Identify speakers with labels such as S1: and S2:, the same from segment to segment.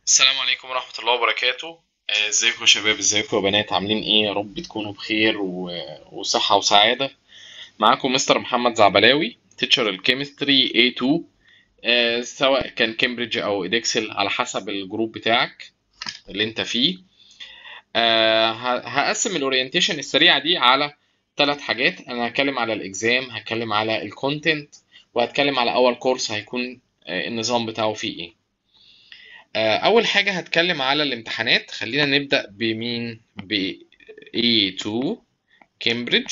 S1: السلام عليكم ورحمة الله وبركاته آه، ازيكم يا شباب ازيكم يا بنات عاملين ايه يا رب تكونوا بخير و... وصحة وسعادة معاكم مستر محمد زعبلاوي تيتشر الكيمستري A2 آه، سواء كان كامبريدج او ادكسل على حسب الجروب بتاعك اللي انت فيه آه، ه- هقسم الاورينتيشن السريعة دي على ثلاث حاجات انا هتكلم على الاكزام هتكلم على الكونتنت وهتكلم على اول كورس هيكون آه، النظام بتاعه فيه ايه آه، أول حاجة هتكلم على الامتحانات خلينا نبدأ بمين ب A2 كامبريدج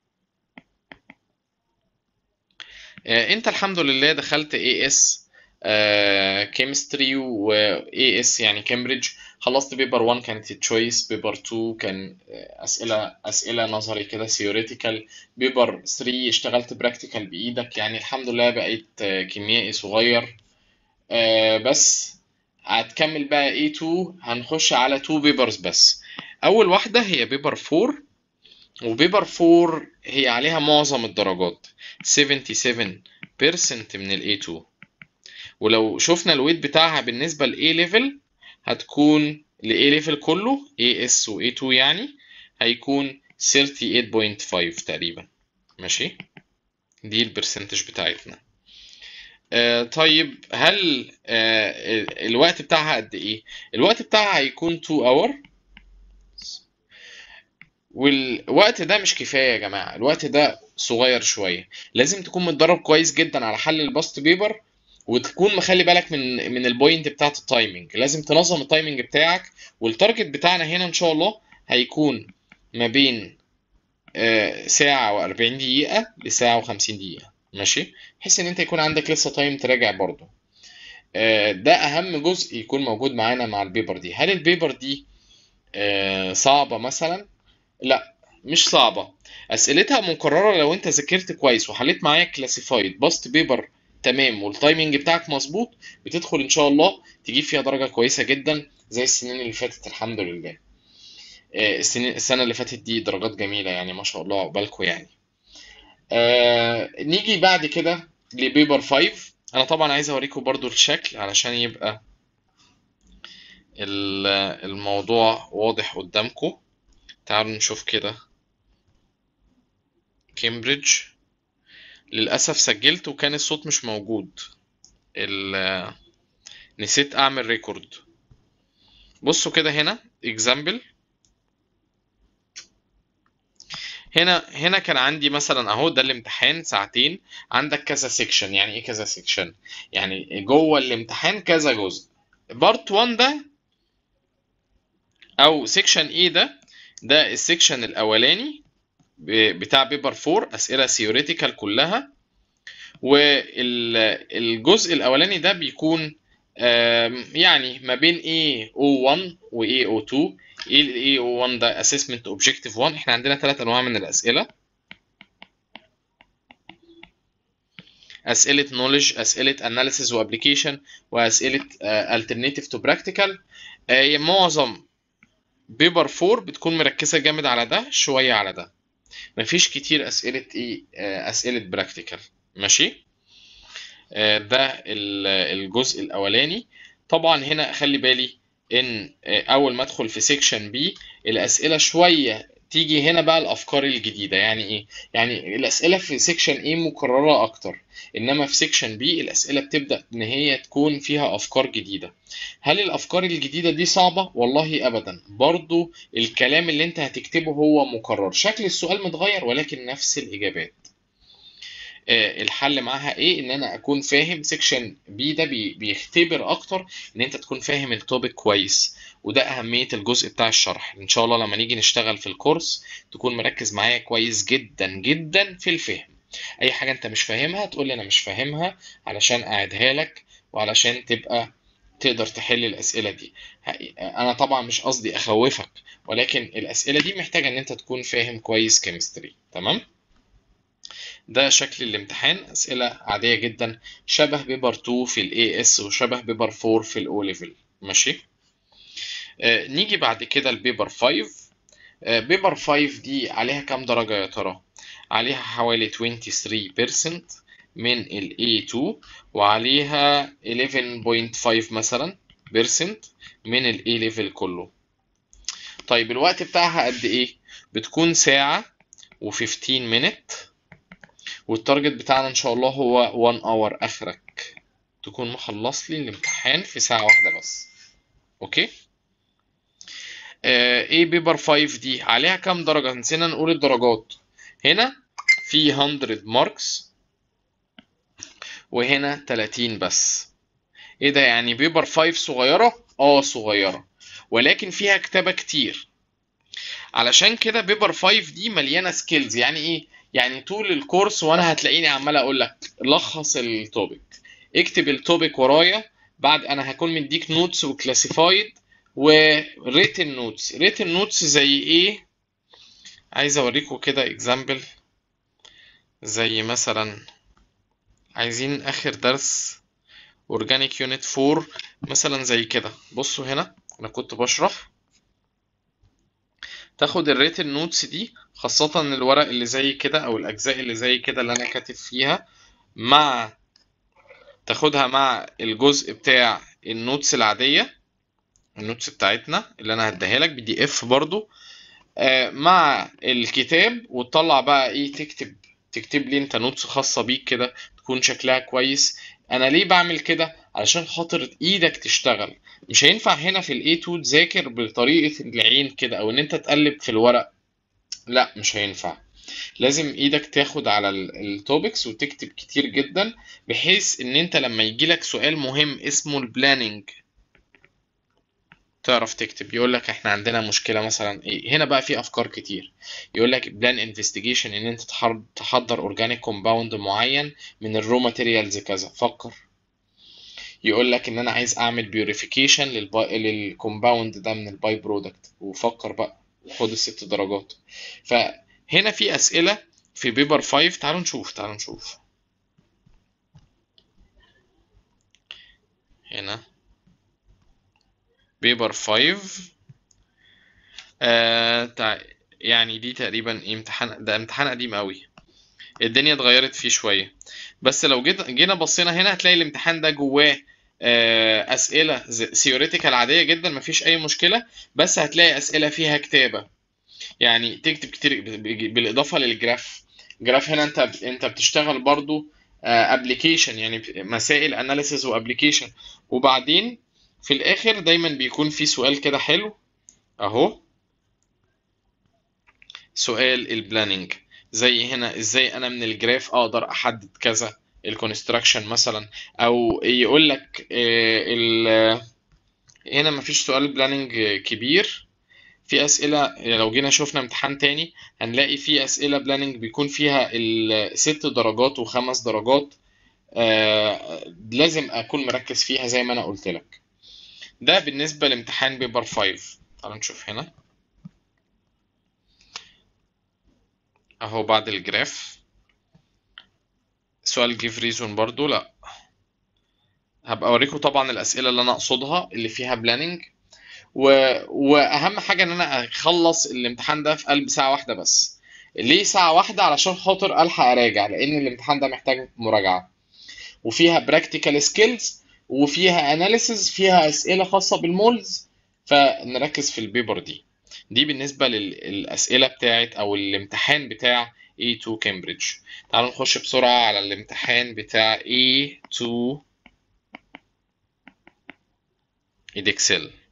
S1: آه، أنت الحمد لله دخلت AS كيمستري و AS يعني كامبريدج خلصت بيبر 1 كانت تشويس بيبر 2 كان آه، أسئلة أسئلة نظري كده theoretical بيبر 3 اشتغلت براكتيكال بإيدك يعني الحمد لله بقيت آه، كيميائي صغير آه، بس هتكمل بقى A2 هنخش على 2 بيبرز بس أول واحدة هي بيبر 4 وبيبر 4 هي عليها معظم الدرجات 77% من ال A2 ولو شفنا الويت بتاعها بالنسبة ل A level هتكون ل A level كله AS و A2 يعني هيكون 38.5 تقريبا ماشي دي البرسنتج بتاعتنا آه، طيب هل آه، ال- الوقت بتاعها قد ايه الوقت بتاعها هيكون 2 اور والوقت ده مش كفايه يا جماعه الوقت ده صغير شويه لازم تكون متدرب كويس جدا على حل الباست بيبر وتكون مخلي بالك من من البوينت بتاعت التايمنج لازم تنظم التايمنج بتاعك والتارجت بتاعنا هنا ان شاء الله هيكون ما بين آه، ساعة و40 دقيقة لساعة و50 دقيقة ماشي بحيث ان انت يكون عندك لسه تايم تراجع برضه آه، ده اهم جزء يكون موجود معانا مع البيبر دي هل البيبر دي آه، صعبة مثلا لا مش صعبة اسئلتها مكررة لو انت ذاكرت كويس وحليت معايا كلاسيفايد باست بيبر تمام والتايمنج بتاعك مظبوط بتدخل ان شاء الله تجيب فيها درجة كويسة جدا زي السنين اللي فاتت الحمد لله آه، السنين السنة اللي فاتت دي درجات جميلة يعني ما شاء الله عقبالكوا يعني آه نيجي بعد كده لبيبر 5 انا طبعا عايز اوريكم برضو الشكل علشان يبقى ال- الموضوع واضح قدامكم تعالوا نشوف كده كامبريدج للأسف سجلت وكان الصوت مش موجود ال- نسيت أعمل ريكورد بصوا كده هنا example هنا هنا كان عندي مثلا اهو ده الامتحان ساعتين عندك كذا سيكشن يعني ايه كذا سيكشن يعني جوه الامتحان كذا جزء بارت 1 ده او سيكشن ايه ده ده السيكشن الاولاني ب- بتاع بيبر 4 اسئله ثيوريتيكال كلها والجزء الاولاني ده بيكون آم، يعني ما بين AO1 و AO2 ايه ال AO1 ده assessment objective 1 احنا عندنا ثلاث انواع من الاسئله اسئله knowledge اسئله analysis و application واسئله آه، alternative to practical آه، معظم بيبر 4 بتكون مركزه جامد على ده شويه على ده مفيش كتير اسئله ايه آه، اسئله براكتيكال ماشي آه، ده ال- الجزء الاولاني طبعا هنا خلي بالي ان آه، اول ما ادخل في سيكشن بي الاسئله شويه تيجي هنا بقى الافكار الجديده يعني ايه يعني الاسئله في سيكشن ايه مكرره اكتر انما في سيكشن بي الاسئله بتبدا ان هي تكون فيها افكار جديده هل الافكار الجديده دي صعبه والله ابدا برضو الكلام اللي انت هتكتبه هو مكرر شكل السؤال متغير ولكن نفس الاجابات آه، الحل معاها ايه ان انا اكون فاهم سيكشن بي ده بي- بيختبر اكتر ان انت تكون فاهم التوبيك كويس وده اهمية الجزء بتاع الشرح ان شاء الله لما نيجي نشتغل في الكورس تكون مركز معايا كويس جدا جدا في الفهم اي حاجة انت مش فاهمها تقول لي انا مش فاهمها علشان اعيدها لك وعلشان تبقى تقدر تحل الاسئلة دي ه- انا طبعا مش قصدي اخوفك ولكن الاسئلة دي محتاجة ان انت تكون فاهم كويس كيمستري تمام ده شكل الامتحان أسئلة عادية جدا شبه بيبر 2 في ال AS وشبه بيبر 4 في ال O level ماشي آه نيجي بعد كده البيبر 5 آه بيبر 5 دي عليها كام درجة يا ترى؟ عليها حوالي 23% من ال A2 وعليها 11.5 مثلا بيرسنت من الاي ليفل كله طيب الوقت بتاعها قد ايه بتكون ساعة و15 مينت والتارجت بتاعنا ان شاء الله هو 1 اور اخرك تكون مخلص لي الامتحان في ساعة واحدة بس اوكي آه ايه بيبر 5 دي عليها كام درجة نسينا نقول الدرجات هنا في 100 ماركس وهنا 30 بس ايه ده يعني بيبر 5 صغيرة اه صغيرة ولكن فيها كتابة كتير علشان كده بيبر 5 دي مليانة سكيلز يعني ايه يعني طول الكورس وانا هتلاقيني عمال اقول لك لخص التوبيك اكتب التوبيك ورايا بعد انا هكون مديك نوتس وكلاسيفايد وريتن نوتس ريتن نوتس زي ايه عايز اوريكم كده اكزامبل زي مثلا عايزين اخر درس اورجانيك يونت 4 مثلا زي كده بصوا هنا انا كنت بشرح تاخد الريتن نوتس دي خاصة الورق اللي زي كده او الاجزاء اللي زي كده اللي انا كاتب فيها مع تاخدها مع الجزء بتاع النوتس العادية النوتس بتاعتنا اللي انا هديها لك بي دي اف برضو آه مع الكتاب وتطلع بقى ايه تكتب تكتب لي انت نوتس خاصة بيك كده تكون شكلها كويس انا ليه بعمل كده علشان خاطر ايدك تشتغل مش هينفع هنا في الاي 2 تذاكر بطريقة العين كده او ان انت تقلب في الورق لا مش هينفع لازم ايدك تاخد على التوبكس وتكتب كتير جدا بحيث ان انت لما يجيلك سؤال مهم اسمه البلاننج تعرف تكتب يقول لك احنا عندنا مشكله مثلا ايه هنا بقى في افكار كتير يقول لك بلان انفستيجيشن ان انت تحضر اورجانيك كومباوند معين من الرو ماتيريالز كذا فكر يقول لك ان انا عايز اعمل بيوريفيكيشن للكومباوند ده من الباي برودكت وفكر بقى وخد الست درجات فهنا في اسئله في بيبر 5 تعالوا نشوف تعالوا نشوف هنا بيبر 5 آه تع... يعني دي تقريبا إيه امتحان ده امتحان قديم قوي الدنيا اتغيرت فيه شويه بس لو جيت جينا بصينا هنا هتلاقي الامتحان ده جواه آه اسئله ثيوريتيكال عاديه جدا مفيش اي مشكله بس هتلاقي اسئله فيها كتابه يعني تكتب كتير بالاضافه للجراف جراف هنا انت انت بتشتغل برضو ابلكيشن يعني مسائل اناليسيز وابلكيشن وبعدين في الاخر دايما بيكون في سؤال كده حلو اهو سؤال البلاننج زي هنا ازاي انا من الجراف اقدر احدد كذا الكونستراكشن مثلا او يقول لك ال هنا مفيش سؤال بلاننج كبير في اسئله لو جينا شفنا امتحان تاني هنلاقي في اسئله بلاننج بيكون فيها الست درجات وخمس درجات آه لازم اكون مركز فيها زي ما انا قلت لك ده بالنسبه لامتحان بيبر 5 تعالوا نشوف هنا اهو بعد الجراف سؤال جيف ريزون برضو لا هبقى اوريكم طبعا الاسئله اللي انا اقصدها اللي فيها بلاننج و... واهم حاجه ان انا اخلص الامتحان ده في قلب ساعه واحده بس ليه ساعه واحده علشان خاطر الحق اراجع لان الامتحان ده محتاج مراجعه وفيها براكتيكال سكيلز وفيها اناليسز فيها اسئله خاصه بالمولز فنركز في البيبر دي دي بالنسبه للاسئله بتاعت او الامتحان بتاع A2 كامبريدج تعالوا نخش بسرعه على الامتحان بتاع A2 إدكسل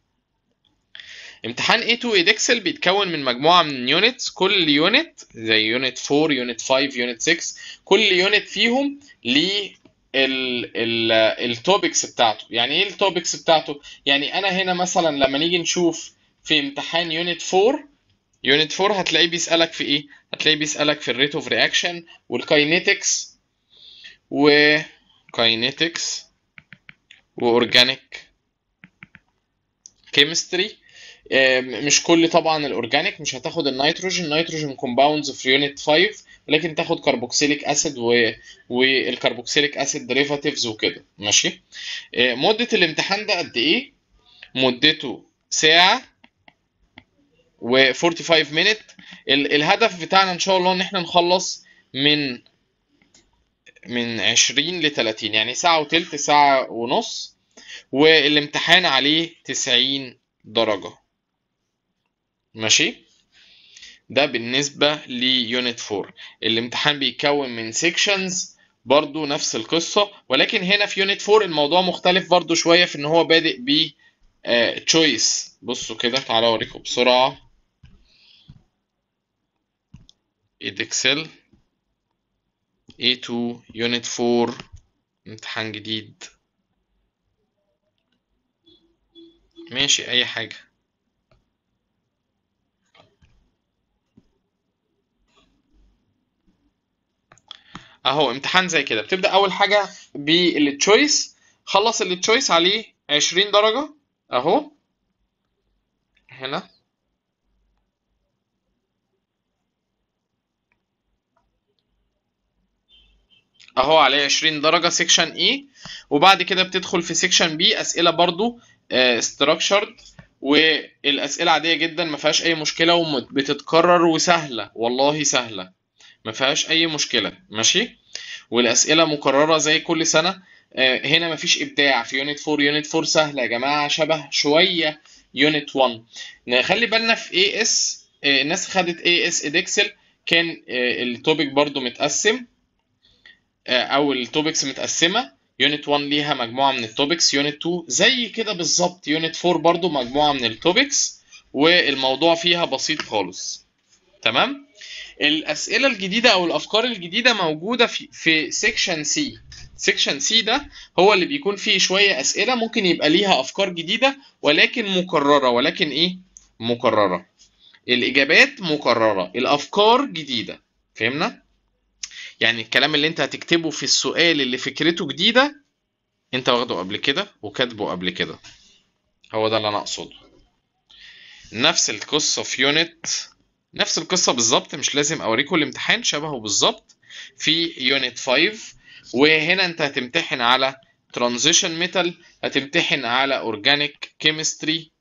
S1: امتحان A2 إدكسل بيتكون من مجموعة من يونتس كل يونت زي يونت 4 يونت 5 يونت 6 كل يونت فيهم ليه التوبكس بتاعته يعني ايه التوبكس بتاعته يعني انا هنا مثلا لما نيجي نشوف في امتحان يونت 4 يونت 4 هتلاقيه بيسألك في ايه هتلاقيه بيسألك في الريت اوف رياكشن والكاينيتكس وكاينيتكس واورجانيك كيمستري مش كل طبعا الاورجانيك مش هتاخد النيتروجين النيتروجين كومباوندز في يونت 5 ولكن تاخد كربوكسيليك اسيد و... والكربوكسيليك اسيد ديريفاتيفز وكده ماشي مده الامتحان ده قد ايه مدته ساعه و 45 مينت الهدف بتاعنا ان شاء الله ان احنا نخلص من من 20 ل 30 يعني ساعه وتلت ساعه ونص والامتحان عليه 90 درجة ماشي ده بالنسبة ليونت 4 الامتحان بيتكون من سيكشنز برضو نفس القصة ولكن هنا في يونت 4 الموضوع مختلف برضو شوية في ان هو بادئ ب تشويس بصوا كده تعالوا اوريكم بسرعة اكسل A2 يونت 4 امتحان جديد ماشي اي حاجة اهو امتحان زي كده بتبدأ اول حاجة بالتشويس خلص التشويس عليه 20 درجة اهو هنا اهو عليه 20 درجة سيكشن اي وبعد كده بتدخل في سيكشن بي اسئلة برضو ستراكشرد والاسئلة عادية جدا ما فيهاش اي مشكلة وبتتكرر وسهلة والله سهلة ما فيهاش اي مشكلة ماشي والاسئلة مكررة زي كل سنة هنا ما فيش ابداع في يونت 4 يونت 4 سهلة يا جماعة شبه شوية يونت 1 نخلي بالنا في اي اس الناس خدت اي اس ادكسل كان التوبيك برضو متقسم او التوبكس متقسمه يونت 1 ليها مجموعه من التوبكس يونت 2 زي كده بالظبط يونت 4 برضو مجموعه من التوبكس والموضوع فيها بسيط خالص تمام الاسئله الجديده او الافكار الجديده موجوده في في سيكشن سي سيكشن سي ده هو اللي بيكون فيه شويه اسئله ممكن يبقى ليها افكار جديده ولكن مكرره ولكن ايه مكرره الاجابات مكرره الافكار جديده فهمنا يعني الكلام اللي انت هتكتبه في السؤال اللي فكرته جديدة انت واخده قبل كده وكاتبه قبل كده هو ده اللي انا اقصده نفس القصة في يونت نفس القصة بالظبط مش لازم اوريكم الامتحان شبهه بالظبط في يونت 5 وهنا انت هتمتحن على ترانزيشن ميتال هتمتحن على اورجانيك كيمستري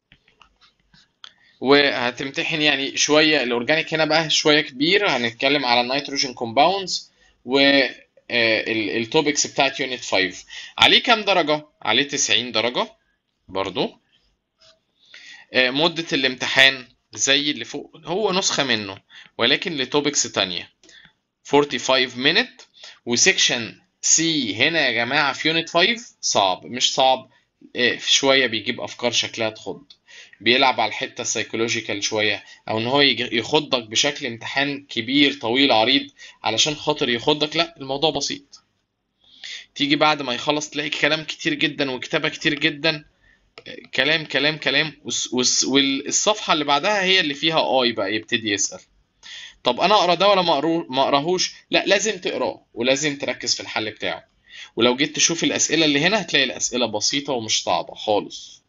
S1: وهتمتحن يعني شوية الاورجانيك هنا بقى شوية كبير هنتكلم على النيتروجين كومباوندز والتوبكس بتاعت يونت 5 عليه كام درجة؟ عليه 90 درجة برضو مدة الامتحان زي اللي فوق هو نسخة منه ولكن لتوبكس تانية 45 minute وسيكشن سي هنا يا جماعة في يونت 5 صعب مش صعب شوية بيجيب أفكار شكلها تخض بيلعب على الحته السيكولوجيكال شويه او ان هو يخضك بشكل امتحان كبير طويل عريض علشان خاطر يخضك لا الموضوع بسيط تيجي بعد ما يخلص تلاقي كلام كتير جدا وكتابه كتير جدا كلام كلام كلام والصفحه اللي بعدها هي اللي فيها اي بقى يبتدي يسال طب انا اقرا ده ولا ما اقراهوش لا لازم تقراه ولازم تركز في الحل بتاعه ولو جيت تشوف الاسئله اللي هنا هتلاقي الاسئله بسيطه ومش صعبه خالص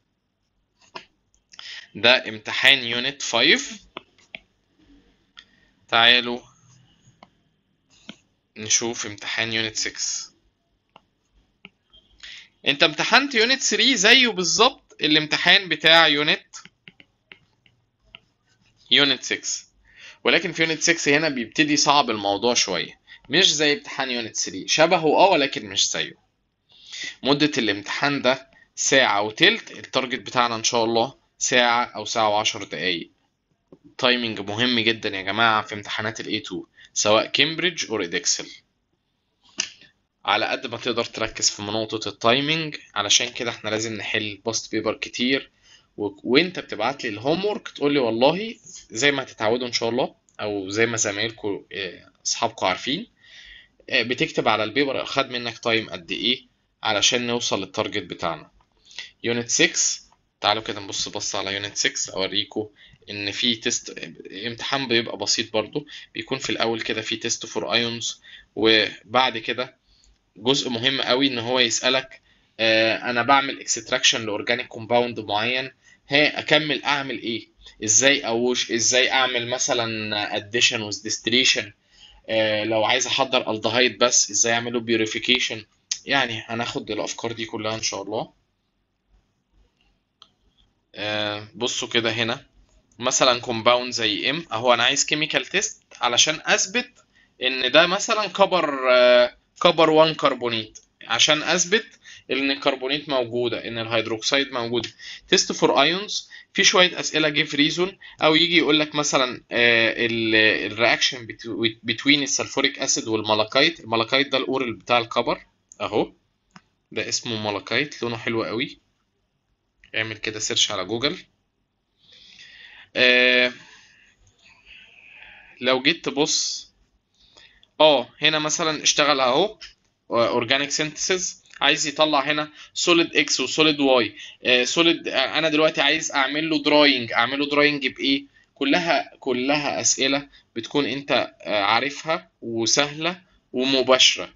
S1: ده امتحان يونت 5 تعالوا نشوف امتحان يونت 6 انت امتحنت يونت 3 زيه بالظبط الامتحان بتاع يونت يونت 6 ولكن في يونت 6 هنا بيبتدي صعب الموضوع شوية مش زي امتحان يونت 3 شبهه اه ولكن مش زيه مدة الامتحان ده ساعة وتلت التارجت بتاعنا ان شاء الله ساعة أو ساعة وعشر دقايق تايمنج مهم جدا يا جماعة في امتحانات ال A2 سواء كامبريدج أو إدكسل على قد ما تقدر تركز في نقطة التايمنج علشان كده احنا لازم نحل باست بيبر كتير و... وانت بتبعت لي الهوم ورك تقول لي والله زي ما هتتعودوا ان شاء الله او زي ما زمايلكم اصحابكم عارفين بتكتب على البيبر خد منك تايم قد ايه علشان نوصل للتارجت بتاعنا يونت 6 تعالوا كده نبص بص على يونت 6 اوريكم ان في تيست امتحان بيبقى بسيط برضو بيكون في الاول كده في تيست فور ايونز وبعد كده جزء مهم قوي ان هو يسالك آه انا بعمل اكستراكشن لاورجانيك كومباوند معين ها اكمل اعمل ايه ازاي اوش ازاي اعمل مثلا اديشن وذ ديستليشن لو عايز احضر الدهايد بس ازاي اعمله بيوريفيكيشن يعني هناخد الافكار دي كلها ان شاء الله آه بصوا كده هنا مثلا كومباوند زي ام اهو انا عايز كيميكال تيست علشان اثبت ان ده مثلا كبر آه كبر 1 كربونيت عشان اثبت ان الكربونات موجوده ان الهيدروكسيد موجود تيست فور ايونز في شويه اسئله جيف ريزون او يجي يقول لك مثلا الرياكشن بتوين السلفوريك اسيد والمالاكايت المالاكايت ده الاورال بتاع الكبر اهو ده اسمه مالاكايت لونه حلو قوي اعمل كده سيرش على جوجل آه لو جيت تبص اه هنا مثلا اشتغل اهو اورجانيك سينثيسيس عايز يطلع هنا سوليد اكس وسوليد واي سوليد انا دلوقتي عايز اعمل له دراينج اعمل له دراينج بايه كلها كلها اسئله بتكون انت آه، عارفها وسهله ومباشره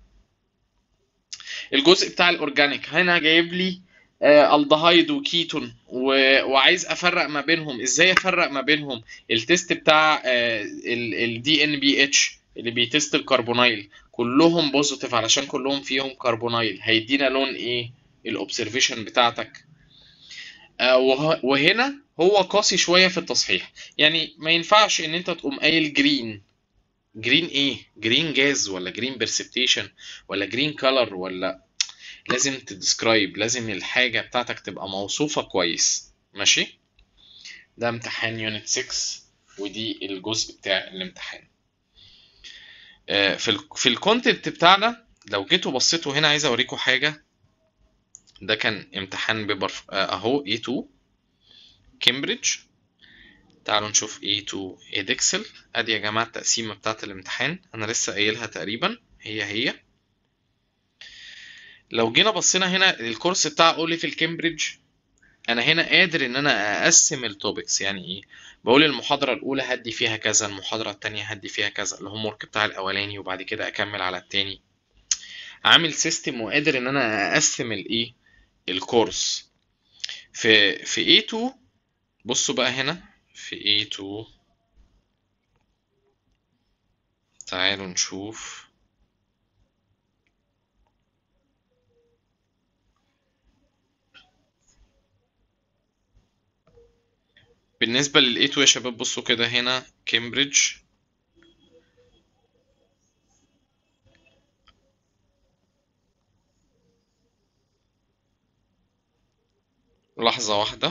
S1: الجزء بتاع الاورجانيك هنا جايب لي آه، الدهايد وكيتون و- وعايز افرق ما بينهم ازاي افرق ما بينهم التيست بتاع الدي ان بي اتش اللي بيتست الكربونايل كلهم بوزيتيف علشان كلهم فيهم كربونايل هيدينا لون ايه الاوبزرفيشن بتاعتك آه، وه- وهنا هو قاسي شويه في التصحيح يعني ما ينفعش ان انت تقوم قايل جرين جرين ايه جرين جاز ولا جرين برسبتيشن ولا جرين كولر ولا لازم تدسكرايب لازم الحاجة بتاعتك تبقى موصوفة كويس ماشي ده امتحان يونت 6 ودي الجزء بتاع الامتحان آه، في ال في الكونتنت بتاعنا لو جيتوا بصيتوا هنا عايز اوريكم حاجة ده كان امتحان بيبر آه، اهو A2 كامبريدج تعالوا نشوف A2 ادكسل ادي يا جماعة التقسيمة بتاعت الامتحان انا لسه قايلها تقريبا هي هي لو جينا بصينا هنا الكورس بتاع اولي في الكامبريدج انا هنا قادر ان انا اقسم التوبكس يعني ايه بقول المحاضره الاولى هدي فيها كذا المحاضره التانية هدي فيها كذا الهوم ورك بتاع الاولاني وبعد كده اكمل على التاني عامل سيستم وقادر ان انا اقسم الايه الكورس في في A2 بصوا بقى هنا في A2 تعالوا نشوف بالنسبة لل A2 يا شباب بصوا كده هنا كامبريدج لحظة واحدة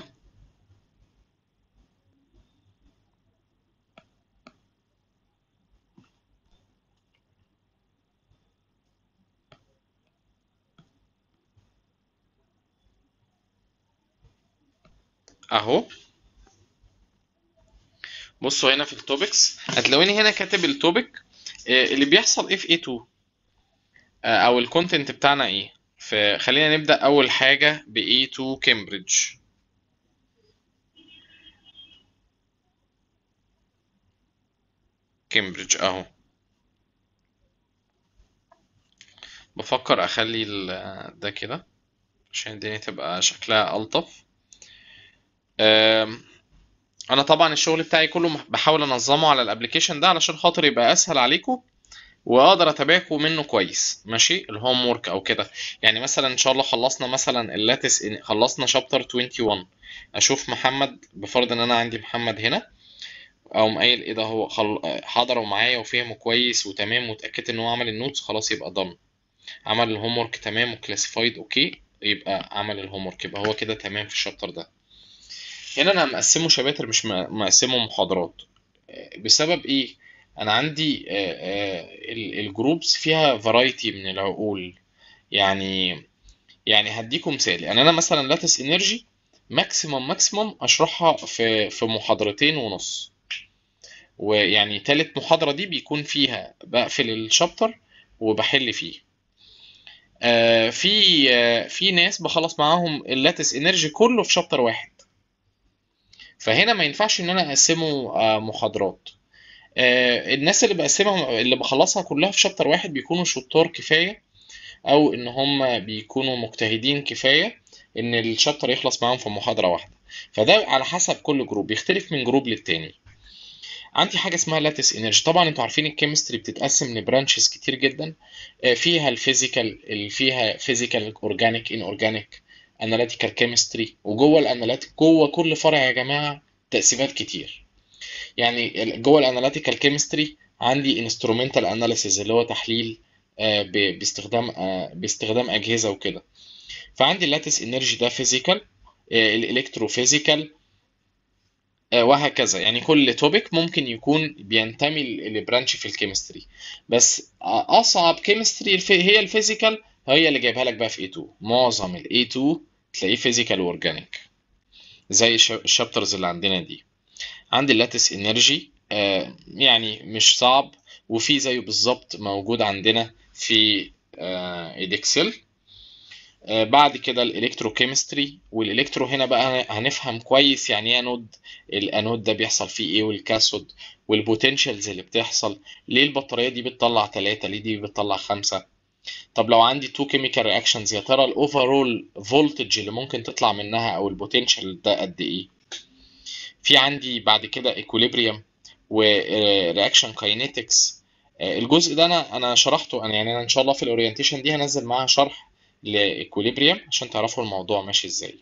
S1: اهو بصوا هنا في التوبكس هتلاقوني هنا كاتب التوبك آه، اللي بيحصل ايه في A2 آه، او الكونتنت بتاعنا ايه فخلينا نبدأ اول حاجة ب A2 كامبريدج كامبريدج اهو بفكر اخلي ال- ده كده عشان الدنيا تبقى شكلها الطف آم، انا طبعا الشغل بتاعي كله مح- بحاول انظمه على الابليكيشن ده علشان خاطر يبقى اسهل عليكم واقدر اتابعكم منه كويس ماشي الهوم ورك او كده يعني مثلا ان شاء الله خلصنا مثلا اللاتس خلصنا شابتر 21 اشوف محمد بفرض ان انا عندي محمد هنا او قايل ايه ده هو خل... حضروا معايا وفهموا كويس وتمام واتاكدت ان هو عمل النوتس خلاص يبقى done عمل الهوم ورك تمام وكلاسيفايد اوكي يبقى عمل الهوم ورك يبقى هو كده تمام في الشابتر ده هنا انا مقسمه شباتر مش م- مقسمه محاضرات بسبب ايه انا عندي الجروبس فيها فرايتي من العقول يعني يعني هديكم مثال يعني انا مثلا لاتس انرجي ماكسيمم ماكسيمم اشرحها في في محاضرتين ونص ويعني تالت محاضرة دي بيكون فيها بقفل الشابتر وبحل فيه آه، في آه، في ناس بخلص معاهم اللاتس انرجي كله في شابتر واحد فهنا ما ينفعش ان انا اقسمه آه، محاضرات آه، الناس اللي بقسمها اللي بخلصها كلها في شابتر واحد بيكونوا شطار كفاية او ان هم بيكونوا مجتهدين كفاية ان الشابتر يخلص معاهم في محاضرة واحدة فده على حسب كل جروب بيختلف من جروب للتاني عندي حاجة اسمها لاتس انرجي طبعا انتوا عارفين الكيمستري بتتقسم لبرانشز كتير جدا آه، فيها الفيزيكال اللي فيها فيزيكال اورجانيك ان اورجانيك اناليتيكال كيمستري وجوه الاناليتيك جوه كل فرع يا جماعة تقسيمات كتير يعني ال- جوه الاناليتيكال كيمستري عندي انسترومنتال اناليسيز اللي هو تحليل آه، ب- باستخدام آه، باستخدام اجهزه وكده فعندي اللاتس انرجي ده فيزيكال الالكتروفيزيكال وهكذا يعني كل توبيك ممكن يكون بينتمي لبرانش في الكيمستري بس اصعب كيمستري هي الفيزيكال هي اللي جايبها لك بقى في A2 معظم ال A2 تلاقيه فيزيكال واورجانيك زي الشابترز اللي عندنا دي عندي اللاتس انرجي يعني مش صعب وفي زيه بالظبط موجود عندنا في ايدكسل بعد كده الالكتروكيمستري والالكترو هنا بقى هنفهم كويس يعني ايه انود الانود ده بيحصل فيه ايه والكاثود والبوتنشالز اللي بتحصل ليه البطاريه دي بتطلع 3 ليه دي بتطلع 5 طب لو عندي تو كيميكال رياكشنز يا ترى الاوفرول فولتج اللي ممكن تطلع منها او البوتنشال ده قد ايه في عندي بعد كده ايكوليبريم ورياكشن كاينيتكس الجزء ده انا انا شرحته انا يعني انا ان شاء الله في الاورينتيشن دي هنزل معاها شرح لايكوليبريم عشان تعرفوا الموضوع ماشي ازاي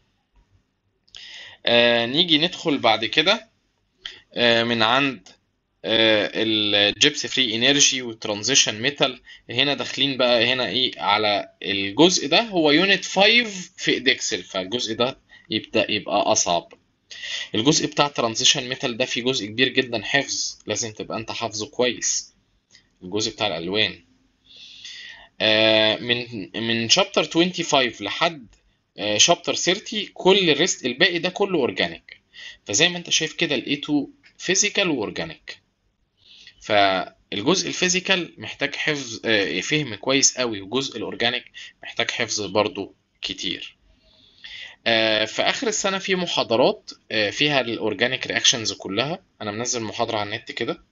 S1: آه نيجي ندخل بعد كده آه من عند آه الجيبس فري انرجي والترانزيشن ميتال هنا داخلين بقى هنا ايه على الجزء ده هو يونت 5 في ادكسل فالجزء ده يبدا يبقى اصعب الجزء بتاع ترانزيشن ميتال ده فيه جزء كبير جدا حفظ لازم تبقى انت حافظه كويس الجزء بتاع الالوان من من شابتر 25 لحد شابتر 30 كل الريست الباقي ده كله اورجانيك فزي ما انت شايف كده الاي 2 فيزيكال واورجانيك فالجزء الفيزيكال محتاج حفظ فهم كويس قوي والجزء الاورجانيك محتاج حفظ برضو كتير في اخر السنه في محاضرات فيها الاورجانيك رياكشنز كلها انا منزل محاضره على النت كده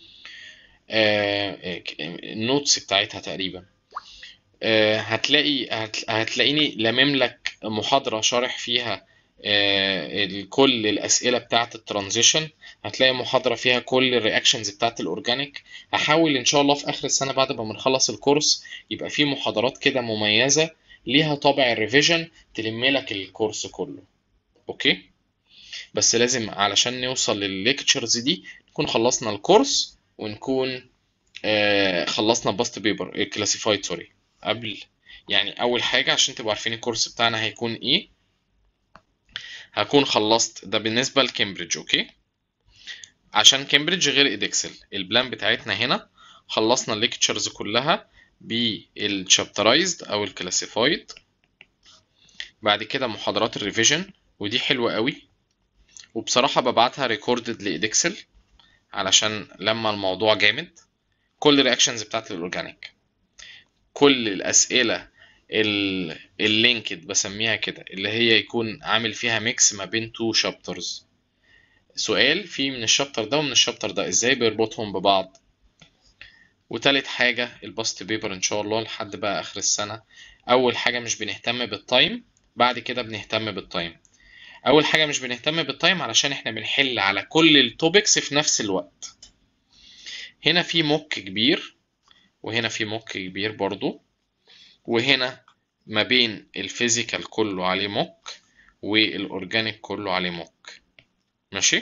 S1: النوتس بتاعتها تقريبا هتلاقي هتلاقيني لامم لك محاضرة شارح فيها كل الأسئلة بتاعة الترانزيشن هتلاقي محاضرة فيها كل الرياكشنز بتاعة الأورجانيك هحاول إن شاء الله في آخر السنة بعد ما بنخلص الكورس يبقى في محاضرات كده مميزة ليها طابع الريفيجن تلم لك الكورس كله أوكي بس لازم علشان نوصل للليكتشرز دي نكون خلصنا الكورس ونكون خلصنا باست بيبر كلاسيفايد سوري قبل يعني اول حاجه عشان تبقوا عارفين الكورس بتاعنا هيكون ايه هكون خلصت ده بالنسبه لكامبريدج اوكي عشان كامبريدج غير ادكسل البلان بتاعتنا هنا خلصنا الليكتشرز كلها بالشابترايزد او الكلاسيفايد بعد كده محاضرات الريفيجن ودي حلوه قوي وبصراحه ببعتها ريكوردد لادكسل علشان لما الموضوع جامد كل الرياكشنز بتاعت الاورجانيك كل الاسئله اللينكد بسميها كده اللي هي يكون عامل فيها ميكس ما بين تو شابترز سؤال فيه من الشابتر ده ومن الشابتر ده ازاي بيربطهم ببعض وتالت حاجة الباست بيبر ان شاء الله لحد بقى اخر السنة اول حاجة مش بنهتم بالتايم بعد كده بنهتم بالتايم اول حاجة مش بنهتم بالتايم علشان احنا بنحل على كل التوبكس في نفس الوقت هنا في موك كبير وهنا في موك كبير برضو وهنا ما بين الفيزيكال كله عليه موك والاورجانيك كله عليه موك ماشي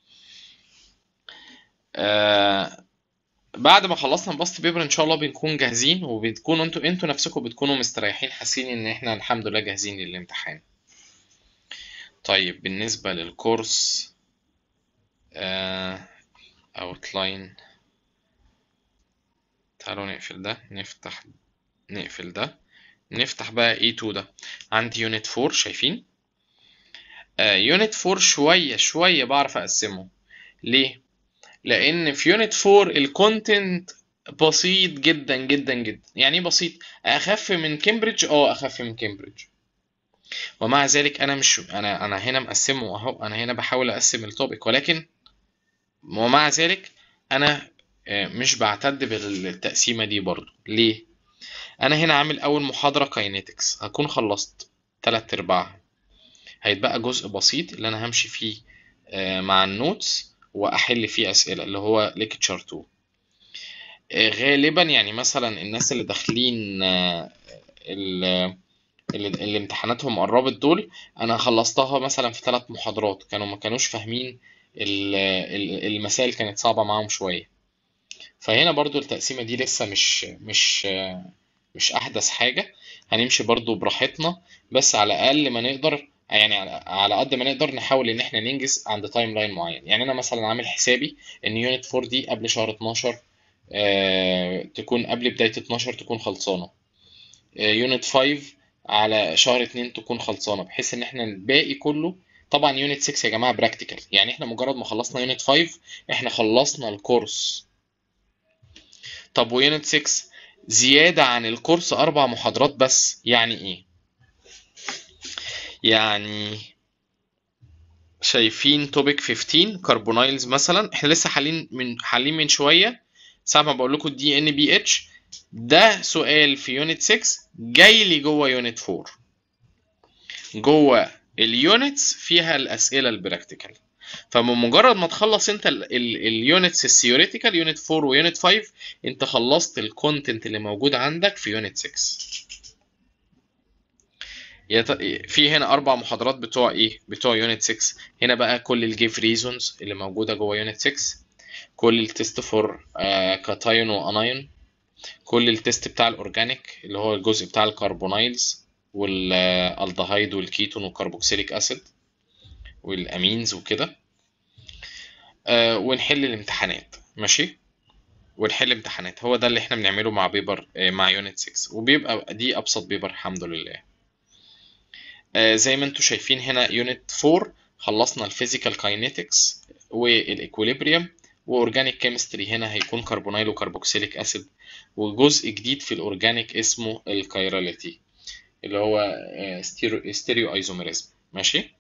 S1: آه بعد ما خلصنا الباست بيبر ان شاء الله بنكون جاهزين وبتكونوا انتوا انتوا نفسكم بتكونوا مستريحين حاسين ان احنا الحمد لله جاهزين للامتحان طيب بالنسبة للكورس اوتلاين آه تعالوا نقفل ده نفتح نقفل ده نفتح بقى E2 ده عندي يونت 4 شايفين يونت uh, 4 شوية شوية بعرف أقسمه ليه؟ لأن في يونت 4 الكونتنت بسيط جدا جدا جدا يعني ايه بسيط؟ أخف من كامبريدج؟ اه أخف من كامبريدج ومع ذلك أنا مش أنا أنا هنا مقسمه أهو أنا هنا بحاول أقسم التوبيك ولكن ومع ذلك أنا مش بعتد بالتقسيمة دي برضو ليه؟ أنا هنا عامل أول محاضرة كاينيتكس هكون خلصت تلات أرباعها هيتبقى جزء بسيط اللي أنا همشي فيه مع النوتس وأحل فيه أسئلة اللي هو ليكتشر 2 غالبا يعني مثلا الناس اللي داخلين اللي, اللي امتحاناتهم قربت دول أنا خلصتها مثلا في ثلاث محاضرات كانوا ما كانوش فاهمين المسائل كانت صعبة معاهم شوية فهنا برضو التقسيمة دي لسه مش مش مش احدث حاجة هنمشي برضو براحتنا بس على الاقل ما نقدر يعني على على قد ما نقدر نحاول ان احنا ننجز عند تايم لاين معين يعني انا مثلا عامل حسابي ان يونت 4 دي قبل شهر 12 آه تكون قبل بداية 12 تكون خلصانة يونت 5 على شهر 2 تكون خلصانة بحيث ان احنا الباقي كله طبعا يونت 6 يا جماعة براكتيكال يعني احنا مجرد ما خلصنا يونت 5 احنا خلصنا الكورس طب ويونت 6 زيادة عن الكورس أربع محاضرات بس يعني إيه؟ يعني شايفين توبيك 15 كربونايلز مثلا احنا لسه حالين من حالين من شوية ساعة ما بقول لكم الدي ان بي اتش ده سؤال في يونت 6 جاي لي جوه يونت 4 جوه اليونتس فيها الأسئلة البراكتيكال فبمجرد ما تخلص انت اليونتس الثيوريتيكال يونت 4 ويونت 5 انت خلصت الكونتنت اللي موجود عندك في يونت 6 يت- في هنا اربع محاضرات بتوع ايه بتوع يونت 6 هنا بقى كل الجيف ريزونز اللي موجوده جوه يونت 6 كل التست فور كاتايون وانايون كل التست بتاع الاورجانيك اللي هو الجزء بتاع الكربونايلز والالدهايد والكيتون والكربوكسيليك اسيد والامينز وكده آه، ونحل الامتحانات ماشي ونحل امتحانات هو ده اللي احنا بنعمله مع بيبر آه، مع يونت 6 وبيبقى دي ابسط بيبر الحمد لله آه، زي ما انتم شايفين هنا يونت 4 خلصنا الفيزيكال كاينيتكس والايكوليبريم واورجانيك كيمستري هنا هيكون كربونايل وكربوكسيليك اسيد وجزء جديد في الاورجانيك اسمه الكايراليتي اللي هو ستيريو ايزوميريزم ماشي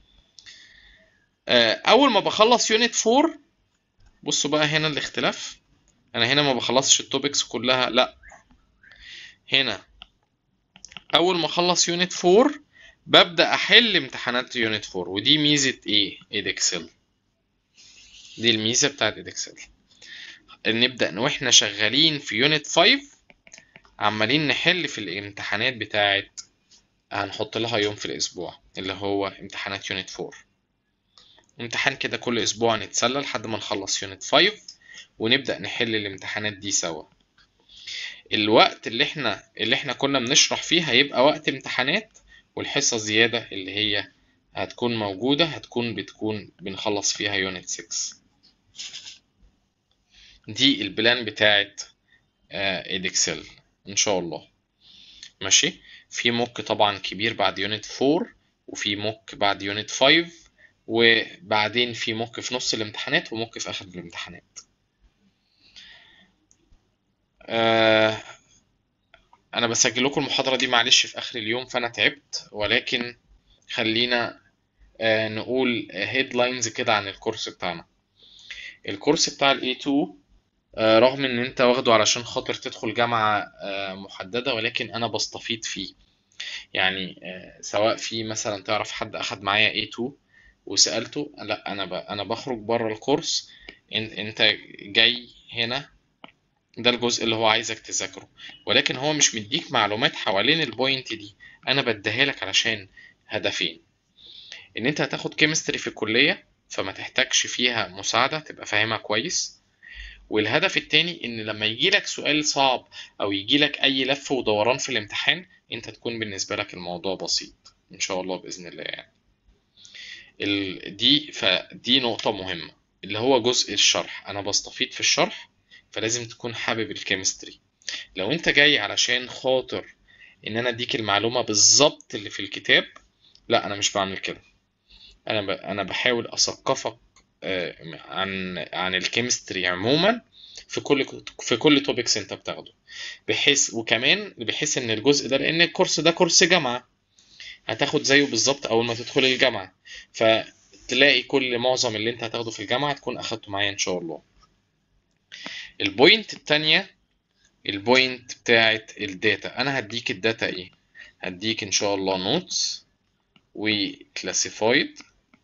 S1: آه، اول ما بخلص يونت 4 بصوا بقى هنا الاختلاف انا هنا ما بخلصش التوبكس كلها لا هنا اول ما اخلص يونت 4 ببدأ احل امتحانات يونت 4 ودي ميزة ايه ايدكسل دي الميزة بتاعت ايدكسل نبدأ واحنا شغالين في يونت 5 عمالين نحل في الامتحانات بتاعت هنحط لها يوم في الاسبوع اللي هو امتحانات يونت 4 امتحان كده كل اسبوع نتسلى لحد ما نخلص يونت 5 ونبدأ نحل الامتحانات دي سوا الوقت اللي احنا اللي احنا كنا بنشرح فيه هيبقى وقت امتحانات والحصة زيادة اللي هي هتكون موجودة هتكون بتكون بنخلص فيها يونت 6 دي البلان بتاعت ايدكسل ان شاء الله ماشي في موك طبعا كبير بعد يونت 4 وفي موك بعد يونت 5 وبعدين في موك في نص الامتحانات وموك في اخر الامتحانات آه انا بسجل لكم المحاضرة دي معلش في اخر اليوم فانا تعبت ولكن خلينا آه نقول هيدلاينز كده عن الكورس بتاعنا الكورس بتاع ال A2 آه رغم ان انت واخده علشان خاطر تدخل جامعة آه محددة ولكن انا بستفيد فيه يعني آه سواء في مثلا تعرف حد اخد معايا A2 وسألته لا انا ب... انا بخرج بره الكورس إن- انت جاي هنا ده الجزء اللي هو عايزك تذاكره ولكن هو مش مديك معلومات حوالين البوينت دي انا بديها لك علشان هدفين ان انت هتاخد كيمستري في الكلية فما تحتاجش فيها مساعدة تبقى فاهمها كويس والهدف التاني ان لما يجيلك سؤال صعب او يجيلك اي لف ودوران في الامتحان انت تكون بالنسبة لك الموضوع بسيط ان شاء الله بإذن الله يعني ال... دي فدي نقطة مهمة اللي هو جزء الشرح انا بستفيد في الشرح فلازم تكون حابب الكيمستري لو انت جاي علشان خاطر ان انا اديك المعلومة بالظبط اللي في الكتاب لا انا مش بعمل كده انا ب... انا بحاول اثقفك آه، عن عن الكيمستري عموما في كل في كل توبكس انت بتاخده بحيث وكمان بحيث ان الجزء ده لان الكورس ده كورس جامعة هتاخد زيه بالظبط اول ما تدخل الجامعة فتلاقي كل معظم اللي انت هتاخده في الجامعة تكون اخدته معايا ان شاء الله البوينت التانية البوينت بتاعت الداتا انا هديك الداتا ايه هديك ان شاء الله نوتس وكلاسيفايد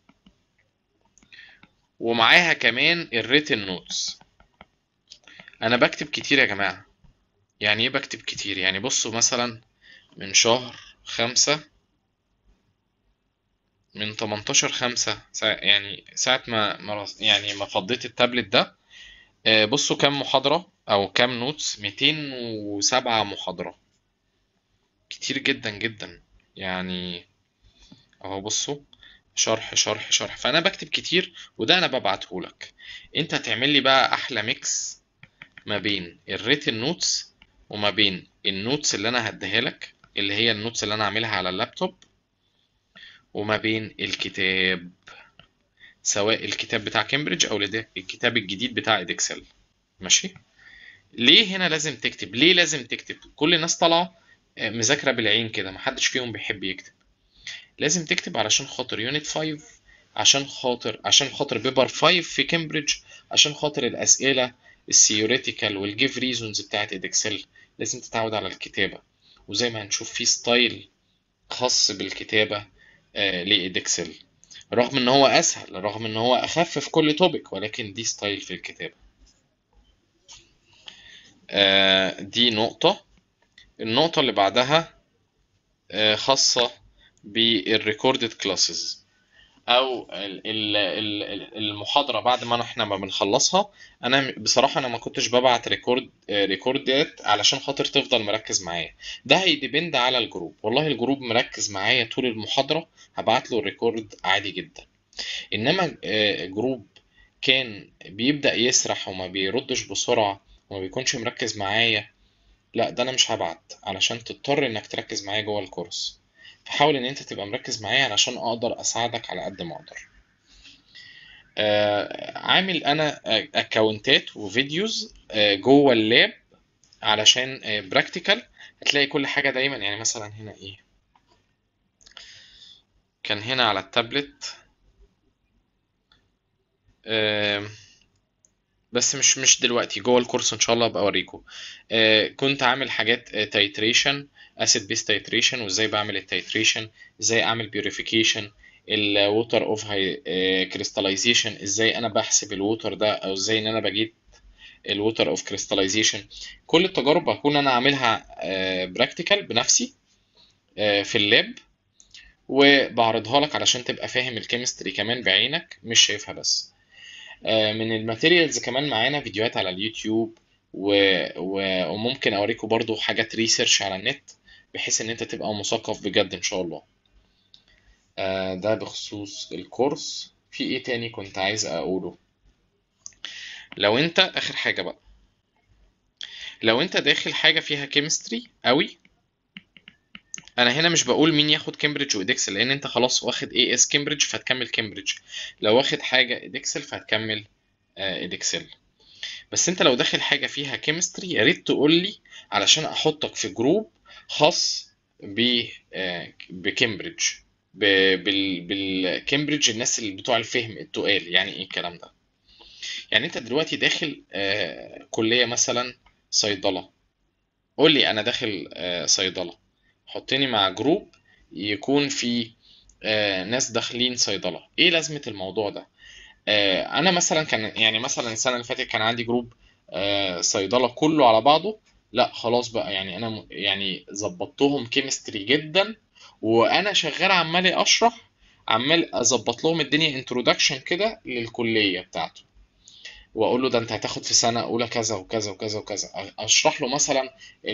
S1: ومعاها كمان الريتن نوتس انا بكتب كتير يا جماعة يعني ايه بكتب كتير يعني بصوا مثلا من شهر خمسة من 18 خمسة ساعة يعني ساعة ما ما رص- يعني ما فضيت التابلت ده آه، بصوا كام محاضرة أو كام نوتس 207 محاضرة كتير جدا جدا يعني اهو بصوا شرح شرح شرح فانا بكتب كتير وده انا ببعته لك انت هتعمل لي بقى احلى ميكس ما بين الريتن نوتس وما بين النوتس اللي انا هديها لك اللي هي النوتس اللي انا عاملها على اللابتوب وما بين الكتاب سواء الكتاب بتاع كامبريدج او الكتاب الجديد بتاع ادكسل ماشي ليه هنا لازم تكتب ليه لازم تكتب كل الناس طالعه مذاكره بالعين كده محدش فيهم بيحب يكتب لازم تكتب علشان خاطر يونت 5 عشان خاطر عشان خاطر بيبر 5 في كامبريدج عشان خاطر الاسئله الثيوريتيكال والجيف ريزونز بتاعت ادكسل لازم تتعود على الكتابه وزي ما هنشوف في ستايل خاص بالكتابه آه لإدكسل رغم ان هو اسهل رغم ان هو اخف في كل توبيك ولكن دي ستايل في الكتابة آه دي نقطة النقطة اللي بعدها آه خاصة بالريكوردد كلاسز او المحاضره بعد ما احنا ما بنخلصها انا بصراحه انا ما كنتش ببعت ريكورد ريكوردات علشان خاطر تفضل مركز معايا ده هيديبند على الجروب والله الجروب مركز معايا طول المحاضره هبعت له الريكورد عادي جدا انما جروب كان بيبدا يسرح وما بيردش بسرعه وما بيكونش مركز معايا لا ده انا مش هبعت علشان تضطر انك تركز معايا جوه الكورس فحاول ان انت تبقى مركز معايا علشان اقدر اساعدك على قد ما اقدر آه عامل انا اكونتات وفيديوز آه جوه اللاب علشان آه براكتيكال هتلاقي كل حاجه دايما يعني مثلا هنا ايه كان هنا على التابلت آه بس مش مش دلوقتي جوه الكورس ان شاء الله ابقى اوريكم آه كنت عامل حاجات تايتريشن اسيد بيس تايتريشن وازاي بعمل التايتريشن ازاي اعمل بيوريفيكيشن الووتر اوف هاي كريستاليزيشن ازاي انا بحسب الووتر ده او ازاي ان انا بجيب الووتر اوف كريستاليزيشن كل التجارب هكون انا عاملها براكتيكال بنفسي آه في اللاب وبعرضها لك علشان تبقى فاهم الكيمستري كمان بعينك مش شايفها بس من الماتيريالز كمان معانا فيديوهات على اليوتيوب و... و... وممكن اوريكم برضو حاجات ريسيرش على النت بحيث ان انت تبقى مثقف بجد ان شاء الله ده بخصوص الكورس في ايه تاني كنت عايز اقوله لو انت اخر حاجة بقى لو انت داخل حاجة فيها كيمستري قوي انا هنا مش بقول مين ياخد كامبريدج وادكسل لان انت خلاص واخد اي اس كامبريدج فهتكمل كامبريدج لو واخد حاجه ادكسل فهتكمل ادكسل بس انت لو داخل حاجه فيها كيمستري يا ريت تقول لي علشان احطك في جروب خاص ب بكامبريدج بالكامبريدج الناس اللي بتوع الفهم التقال يعني ايه الكلام ده يعني انت دلوقتي داخل كليه مثلا صيدله قول لي انا داخل صيدله حطني مع جروب يكون في آه ناس داخلين صيدله ايه لازمه الموضوع ده آه انا مثلا كان يعني مثلا السنه اللي فاتت كان عندي جروب آه صيدله كله على بعضه لا خلاص بقى يعني انا يعني ظبطتهم كيمستري جدا وانا شغال عمال اشرح عمال اظبط لهم الدنيا انترودكشن كده للكليه بتاعته واقول له ده انت هتاخد في سنه اولى كذا وكذا وكذا وكذا اشرح له مثلا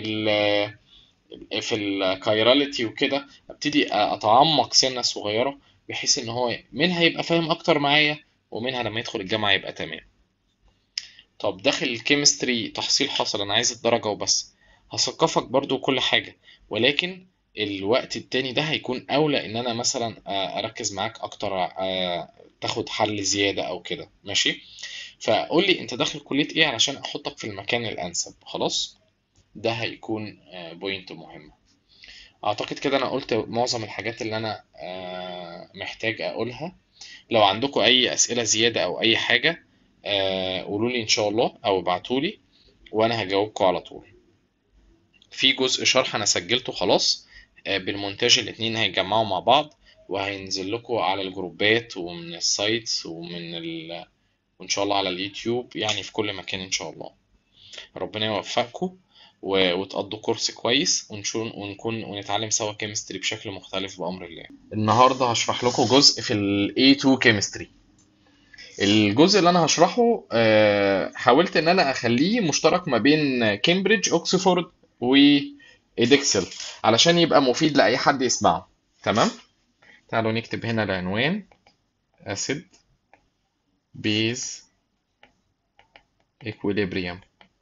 S1: في الكايراليتي وكده ابتدي اتعمق سنه صغيره بحيث ان هو منها يبقى فاهم اكتر معايا ومنها لما يدخل الجامعه يبقى تمام طب داخل الكيمستري تحصيل حصل انا عايز الدرجه وبس هثقفك برضو كل حاجه ولكن الوقت التاني ده هيكون اولى ان انا مثلا اركز معاك اكتر تاخد حل زياده او كده ماشي فقول لي انت داخل كليه ايه علشان احطك في المكان الانسب خلاص ده هيكون بوينت مهمة اعتقد كده انا قلت معظم الحاجات اللي انا محتاج اقولها لو عندكم اي اسئلة زيادة او اي حاجة قولوا لي ان شاء الله او ابعتوا لي وانا هجاوبكم على طول في جزء شرح انا سجلته خلاص بالمونتاج الاتنين هيتجمعوا مع بعض وهينزل لكم على الجروبات ومن السايتس ومن ال... وان شاء الله على اليوتيوب يعني في كل مكان ان شاء الله ربنا يوفقكم وتقضوا كورس كويس ونشون ونكون ونتعلم سوا كيمستري بشكل مختلف بأمر الله النهارده هشرح لكم جزء في ال A2 كيمستري الجزء اللي انا هشرحه حاولت ان انا اخليه مشترك ما بين كامبريدج اوكسفورد و ادكسل علشان يبقى مفيد لاي حد يسمعه تمام تعالوا نكتب هنا العنوان acid base equilibrium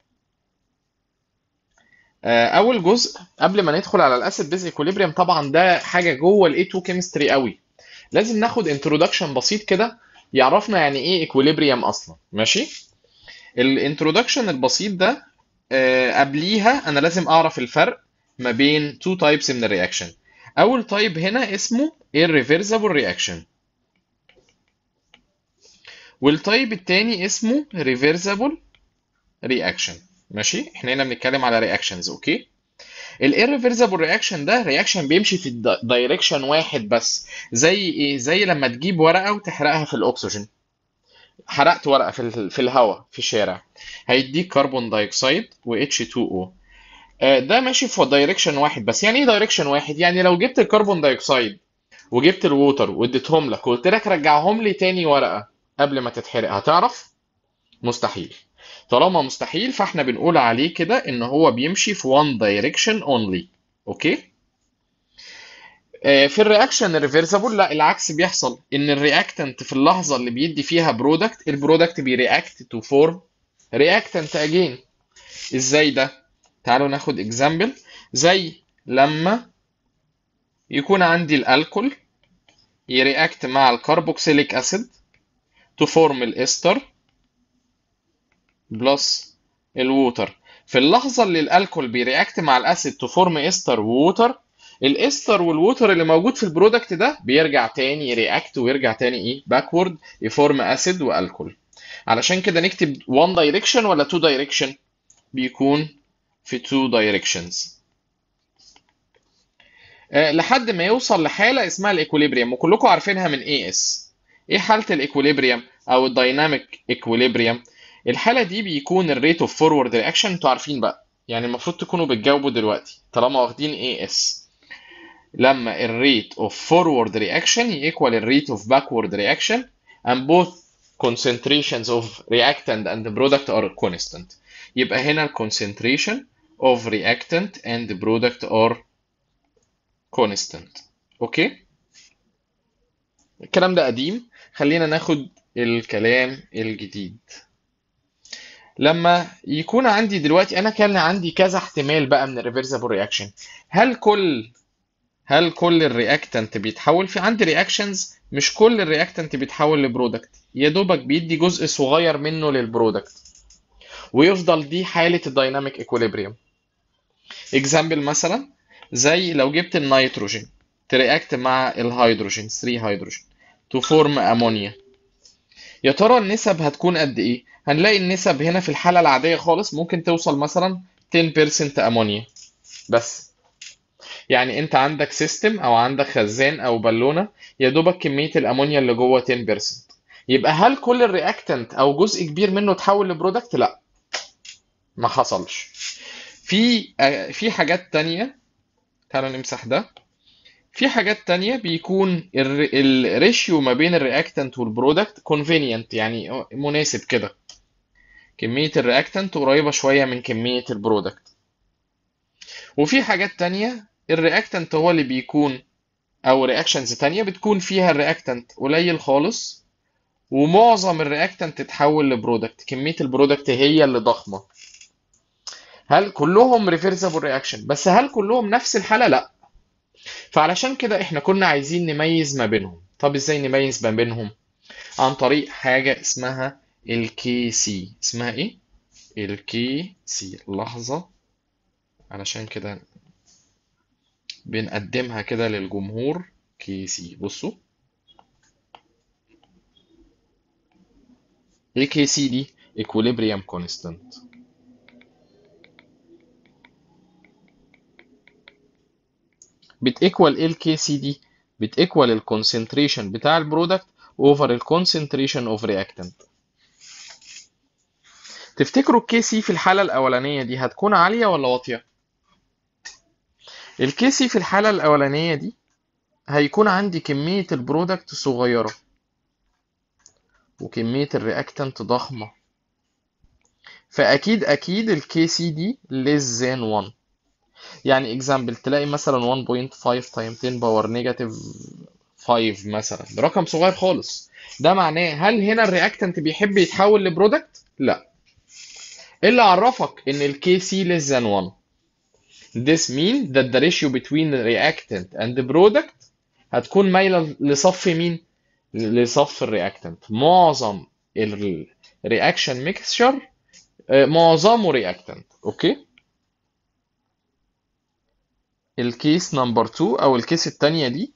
S1: آه، اول جزء قبل ما ندخل على الاسيد بيز ايكوليبريم طبعا ده حاجه جوه الاي 2 كيمستري قوي لازم ناخد انترودكشن بسيط كده يعرفنا يعني ايه ايكوليبريم اصلا ماشي الانترودكشن البسيط ده آه، قبليها انا لازم اعرف الفرق ما بين تو تايبس من الرياكشن اول تايب هنا اسمه irreversible reaction والتايب التاني اسمه reversible reaction ماشي احنا هنا بنتكلم على رياكشنز اوكي الirreversible رياكشن ده رياكشن بيمشي في دايركشن واحد بس زي ايه زي لما تجيب ورقه وتحرقها في الاكسجين حرقت ورقه في ال- في الهواء في الشارع هيديك كربون دايوكسيد و H2O آه، ده ماشي في دايركشن واحد بس يعني ايه دايركشن واحد يعني لو جبت الكربون دايوكسيد وجبت الووتر واديتهم لك وقلت لك رجعهم لي تاني ورقه قبل ما تتحرق هتعرف مستحيل طالما مستحيل فاحنا بنقول عليه كده ان هو بيمشي في one direction only اوكي آه، في الرياكشن الريفرسبل لا العكس بيحصل ان الرياكتنت في اللحظه اللي بيدي فيها برودكت البرودكت بيرياكت تو فورم رياكتنت اجين ازاي ده تعالوا ناخد اكزامبل زي لما يكون عندي الالكول يرياكت مع الكربوكسيليك اسيد تو فورم الاستر بلس الووتر في اللحظة اللي الألكول بيرياكت مع الأسيد تو فورم إستر ووتر الإستر والووتر اللي موجود في البرودكت ده بيرجع تاني يرياكت ويرجع تاني إيه باكورد يفورم أسيد وألكول علشان كده نكتب one direction ولا two direction بيكون في two directions آه، لحد ما يوصل لحالة اسمها الإيكوليبريم وكلكم عارفينها من AS إيه حالة الإيكوليبريم أو الدايناميك إيكوليبريم الحالة دي بيكون الريت اوف فورورد رياكشن انتوا عارفين بقى يعني المفروض تكونوا بتجاوبوا دلوقتي طالما واخدين اي اس لما الريت اوف فورورد رياكشن يكوال الريت اوف باكورد رياكشن and both concentrations of reactant and product are constant يبقى هنا ال concentration of reactant and product are constant اوكي الكلام ده قديم خلينا ناخد الكلام الجديد لما يكون عندي دلوقتي انا كان عندي كذا احتمال بقى من الريفرسبل رياكشن هل كل هل كل الرياكتنت بيتحول في عندي رياكشنز مش كل الرياكتنت بيتحول لبرودكت يا دوبك بيدي جزء صغير منه للبرودكت ويفضل دي حالة الدايناميك ايكوليبريم اكزامبل مثلا زي لو جبت النيتروجين ترياكت مع الهيدروجين 3 هيدروجين تو فورم امونيا يا ترى النسب هتكون قد ايه هنلاقي النسب هنا في الحالة العادية خالص ممكن توصل مثلا 10% امونيا بس يعني انت عندك سيستم او عندك خزان او بالونة يا دوبك كمية الامونيا اللي جوه 10% يبقى هل كل الرياكتنت او جزء كبير منه اتحول لبرودكت لا ما حصلش في آه، في حاجات تانية تعالوا نمسح ده في حاجات تانية بيكون الريشيو ما بين الرياكتنت والبرودكت convenient يعني مناسب كده كمية الرياكتنت قريبة شوية من كمية البرودكت وفي حاجات تانية الرياكتنت هو اللي بيكون أو رياكشنز تانية بتكون فيها الرياكتنت قليل خالص ومعظم الرياكتنت تتحول لبرودكت كمية البرودكت هي اللي ضخمة هل كلهم ريفرسبل رياكشن بس هل كلهم نفس الحالة لا فعلشان كده احنا كنا عايزين نميز ما بينهم طب ازاي نميز ما بينهم عن طريق حاجة اسمها الكي سي اسمها ايه الكي سي لحظة علشان كده بنقدمها كده للجمهور كي سي بصوا ايه كي سي دي equilibrium constant بتيكوال ايه الكي سي دي بتيكوال الكونسنتريشن بتاع البرودكت اوفر الكونسنتريشن اوف رياكتنت تفتكروا الكي سي في الحالة الأولانية دي هتكون عالية ولا واطية؟ الكي سي في الحالة الأولانية دي هيكون عندي كمية البرودكت صغيرة وكمية الرياكتنت ضخمة فأكيد أكيد الكي سي دي less than 1 يعني اكزامبل تلاقي مثلا 1.5 تايم 10 باور نيجاتيف 5 مثلا ده رقم صغير خالص ده معناه هل هنا الرياكتنت بيحب يتحول لبرودكت لا ايه اللي عرفك ان الكي سي less than 1 this mean that the ratio between the reactant and the product هتكون مايلة لصف مين لصف الرياكتنت معظم الرياكشن ميكستشر معظمه رياكتنت اوكي الكيس نمبر 2 او الكيس التانية دي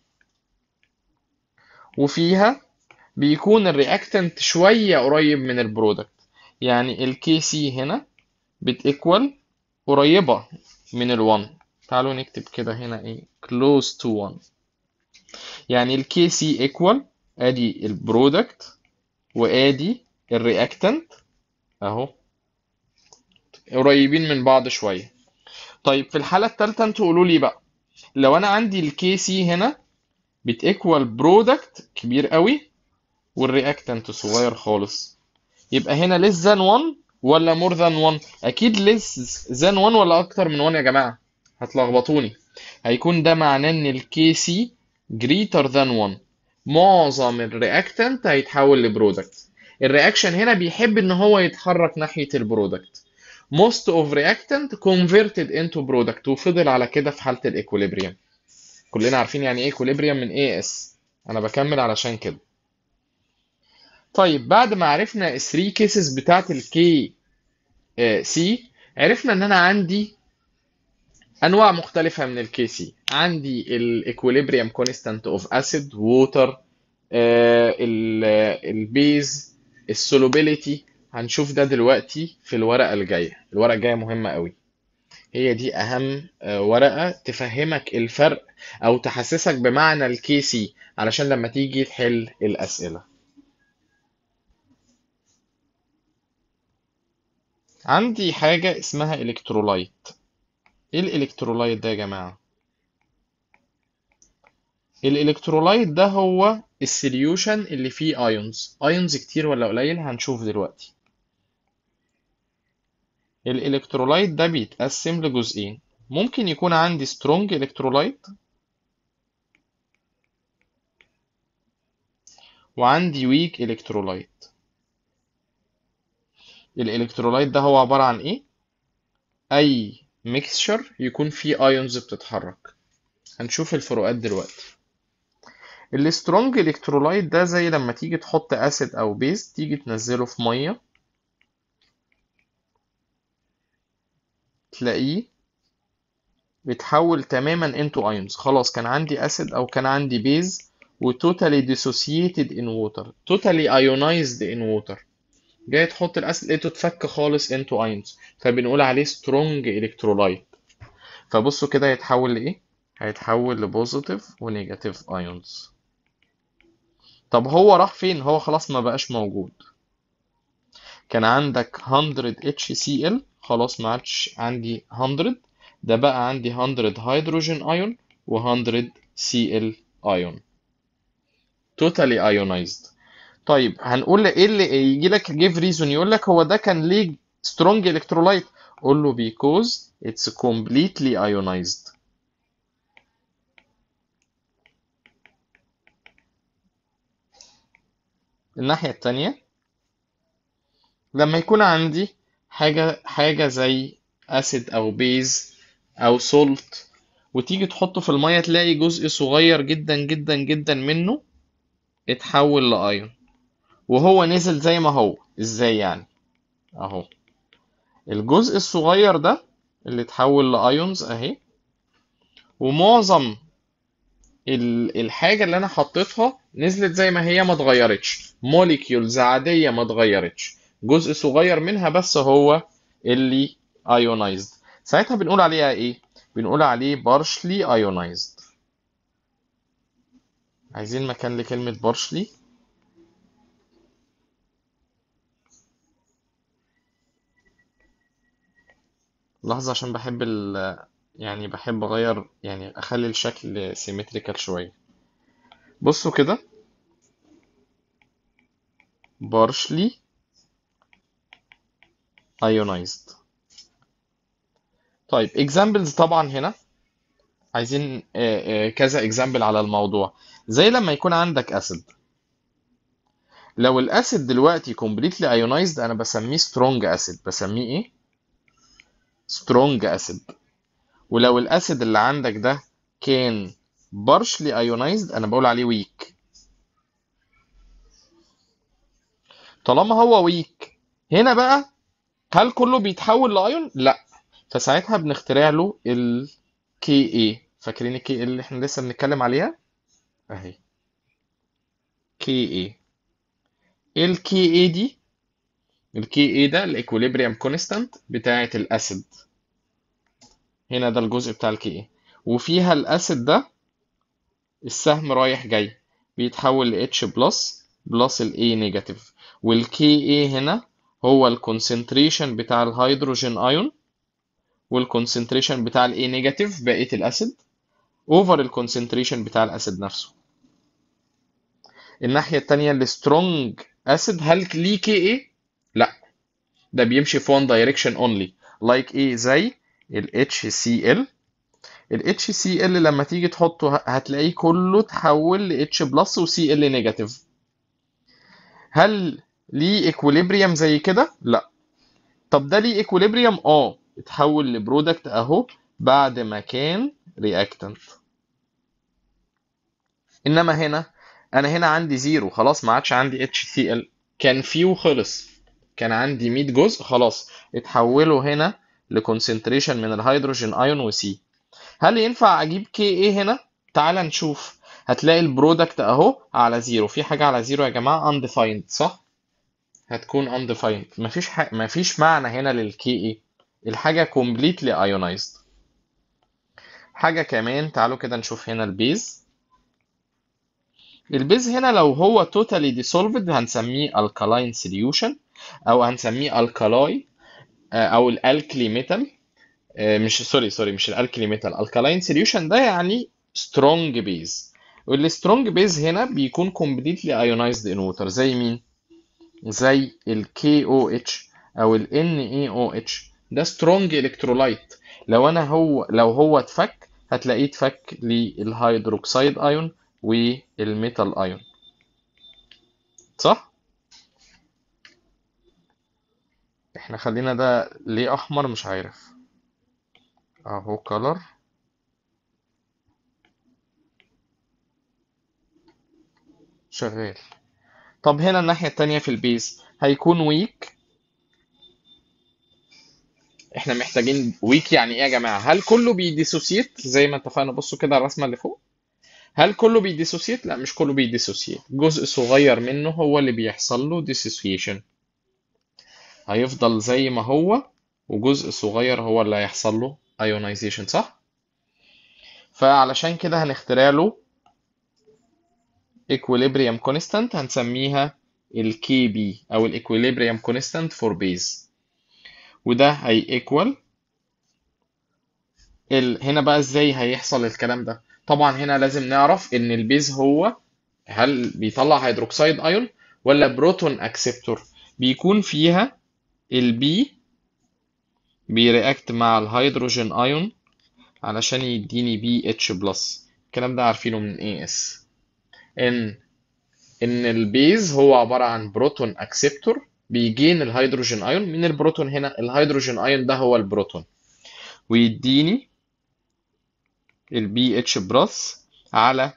S1: وفيها بيكون الرياكتنت شوية قريب من البرودكت يعني الكي سي هنا بتيكوال قريبة من ال1 تعالوا نكتب كده هنا ايه close to 1 يعني الكي سي ايكوال ادي البرودكت وادي الرياكتنت اهو قريبين من بعض شوية طيب في الحالة التالتة انتوا قولوا لي بقى لو انا عندي الكي سي هنا بتيكوال برودكت كبير قوي والرياكتنت صغير خالص يبقى هنا less than 1 ولا more than 1 اكيد less than 1 ولا اكتر من 1 يا جماعة هتلخبطوني هيكون ده معناه ان الكي سي greater than 1 معظم الرياكتنت هيتحول لبرودكت الرياكشن هنا بيحب ان هو يتحرك ناحية البرودكت most of reactant converted into product وفضل على كده في حالة الايكوليبريم كلنا عارفين يعني ايه equilibrium من AS انا بكمل علشان كده طيب بعد ما عرفنا ال 3 كيسز بتاعت الكي سي عرفنا ان انا عندي انواع مختلفة من الكي سي عندي الايكوليبريم كونستانت اوف اسيد ووتر البيز السولوبيليتي هنشوف ده دلوقتي في الورقة الجاية الورقة الجاية مهمة قوي هي دي اهم ورقة تفهمك الفرق او تحسسك بمعنى الكي سي علشان لما تيجي تحل الاسئلة عندي حاجة اسمها الكترولايت ايه الالكترولايت ده يا جماعة الالكترولايت ده هو السوليوشن اللي فيه ايونز ايونز كتير ولا قليل هنشوف دلوقتي الالكترولايت ده بيتقسم لجزئين ممكن يكون عندي سترونج الكترولايت وعندي ويك الكترولايت الالكترولايت ده هو عبارة عن ايه اي ميكسشر يكون فيه ايونز بتتحرك هنشوف الفروقات دلوقتي السترونج الكترولايت ده زي لما تيجي تحط اسيد او بيز تيجي تنزله في ميه تلاقيه بيتحول تماما انتو ايونز خلاص كان عندي اسيد او كان عندي بيز وتوتالي dissociated in water totally ionized in water جاي تحط الاسيد لقيته اتفك خالص انتو ايونز فبنقول عليه سترونج الكترولايت فبصوا كده هيتحول لايه هيتحول لبوزيتيف ونيجاتيف ايونز طب هو راح فين هو خلاص ما بقاش موجود كان عندك 100 HCl خلاص ما عادش عندي 100 ده بقى عندي 100 هيدروجين ايون و100 Cl ايون totally ionized طيب هنقول ايه اللي يجي لك give reason يقول لك هو ده كان ليه strong electrolyte قول له because it's completely ionized الناحية التانية لما يكون عندي حاجة حاجة زي أسيد أو بيز أو سولت وتيجي تحطه في المية تلاقي جزء صغير جدا جدا جدا منه اتحول لأيون وهو نزل زي ما هو ازاي يعني اهو الجزء الصغير ده اللي اتحول لأيونز اهي ومعظم الحاجة اللي انا حطيتها نزلت زي ما هي ما اتغيرتش موليكيولز عادية ما اتغيرتش جزء صغير منها بس هو اللي ايونايزد ساعتها بنقول عليها ايه بنقول عليه partially ionized عايزين مكان لكلمة partially لحظة عشان بحب ال يعني بحب اغير يعني اخلي الشكل سيمتريكال شوية بصوا كده partially ionized طيب examples طبعا هنا عايزين آه، آه، كذا example على الموضوع زي لما يكون عندك اسيد لو الاسيد دلوقتي completely ionized انا بسميه strong acid بسميه ايه strong acid ولو الاسيد اللي عندك ده كان partially ionized انا بقول عليه weak طالما هو weak هنا بقى هل كله بيتحول لايون لا فساعتها بنخترع له ال Ka فاكرين ال Ka اللي احنا لسه بنتكلم عليها اهي Ka ايه ال Ka دي ال Ka ده الايكوليبريم كونستانت بتاعه الاسيد هنا ده الجزء بتاع ال Ka وفيها الاسيد ده السهم رايح جاي بيتحول ل H بلس بلس ال A نيجاتيف وال Ka هنا هو الكونسنتريشن بتاع الهيدروجين ايون والكونسنتريشن بتاع الاي نيجاتيف بقيه الاسيد اوفر الكونسنتريشن بتاع الاسيد نفسه الناحيه التانية السترونج اسيد هل ليه كي ايه لا ده بيمشي في one direction only like ايه زي ال HCl ال HCl لما تيجي تحطه هتلاقيه كله تحول ل H بلس و Cl نيجاتيف هل ليه equilibrium زي كده لا طب ده ليه equilibrium اه اتحول لبرودكت اهو بعد ما كان رياكتنت انما هنا انا هنا عندي زيرو خلاص ما عادش عندي HCl كان فيه وخلص كان عندي 100 جزء خلاص اتحولوا هنا لكونسنتريشن من الهيدروجين ايون وسي هل ينفع اجيب كي ايه هنا تعال نشوف هتلاقي البرودكت اهو على زيرو في حاجه على زيرو يا جماعه undefined صح هتكون undefined مفيش ح... مفيش معنى هنا للكي ايه الحاجه completely ionized حاجه كمان تعالوا كده نشوف هنا البيز البيز هنا لو هو totally dissolved هنسميه alkaline solution او هنسميه alkali او الالكلي ميتال مش سوري سوري مش الالكلي ميتال alkaline solution ده يعني strong base والسترونج بيز هنا بيكون completely ionized in water زي مين زي ال KOH او ال NaOH ده strong electrolyte لو انا هو لو هو اتفك هتلاقيه اتفك للهيدروكسيد ايون والميتال ايون صح احنا خلينا ده ليه احمر مش عارف اهو color شغال طب هنا الناحية التانية في البيز هيكون ويك احنا محتاجين ويك يعني ايه يا جماعة هل كله بيديسوسيت زي ما اتفقنا بصوا كده على الرسمة اللي فوق هل كله بيديسوسيت لا مش كله بيديسوسيت جزء صغير منه هو اللي بيحصل له ديسوسيشن هيفضل زي ما هو وجزء صغير هو اللي هيحصل له ايونايزيشن صح فعلشان كده هنخترع له equilibrium constant هنسميها ال KB أو ال equilibrium constant for base وده هي equal ال... هنا بقى ازاي هيحصل الكلام ده طبعا هنا لازم نعرف ان البيز هو هل بيطلع هيدروكسيد ايون ولا بروتون اكسبتور بيكون فيها البي بيرياكت مع الهيدروجين ايون علشان يديني بي اتش بلس الكلام ده عارفينه من اي اس ان ان البيز هو عباره عن بروتون اكسبتور بيجين الهيدروجين ايون من البروتون هنا الهيدروجين ايون ده هو البروتون ويديني البي اتش بلس على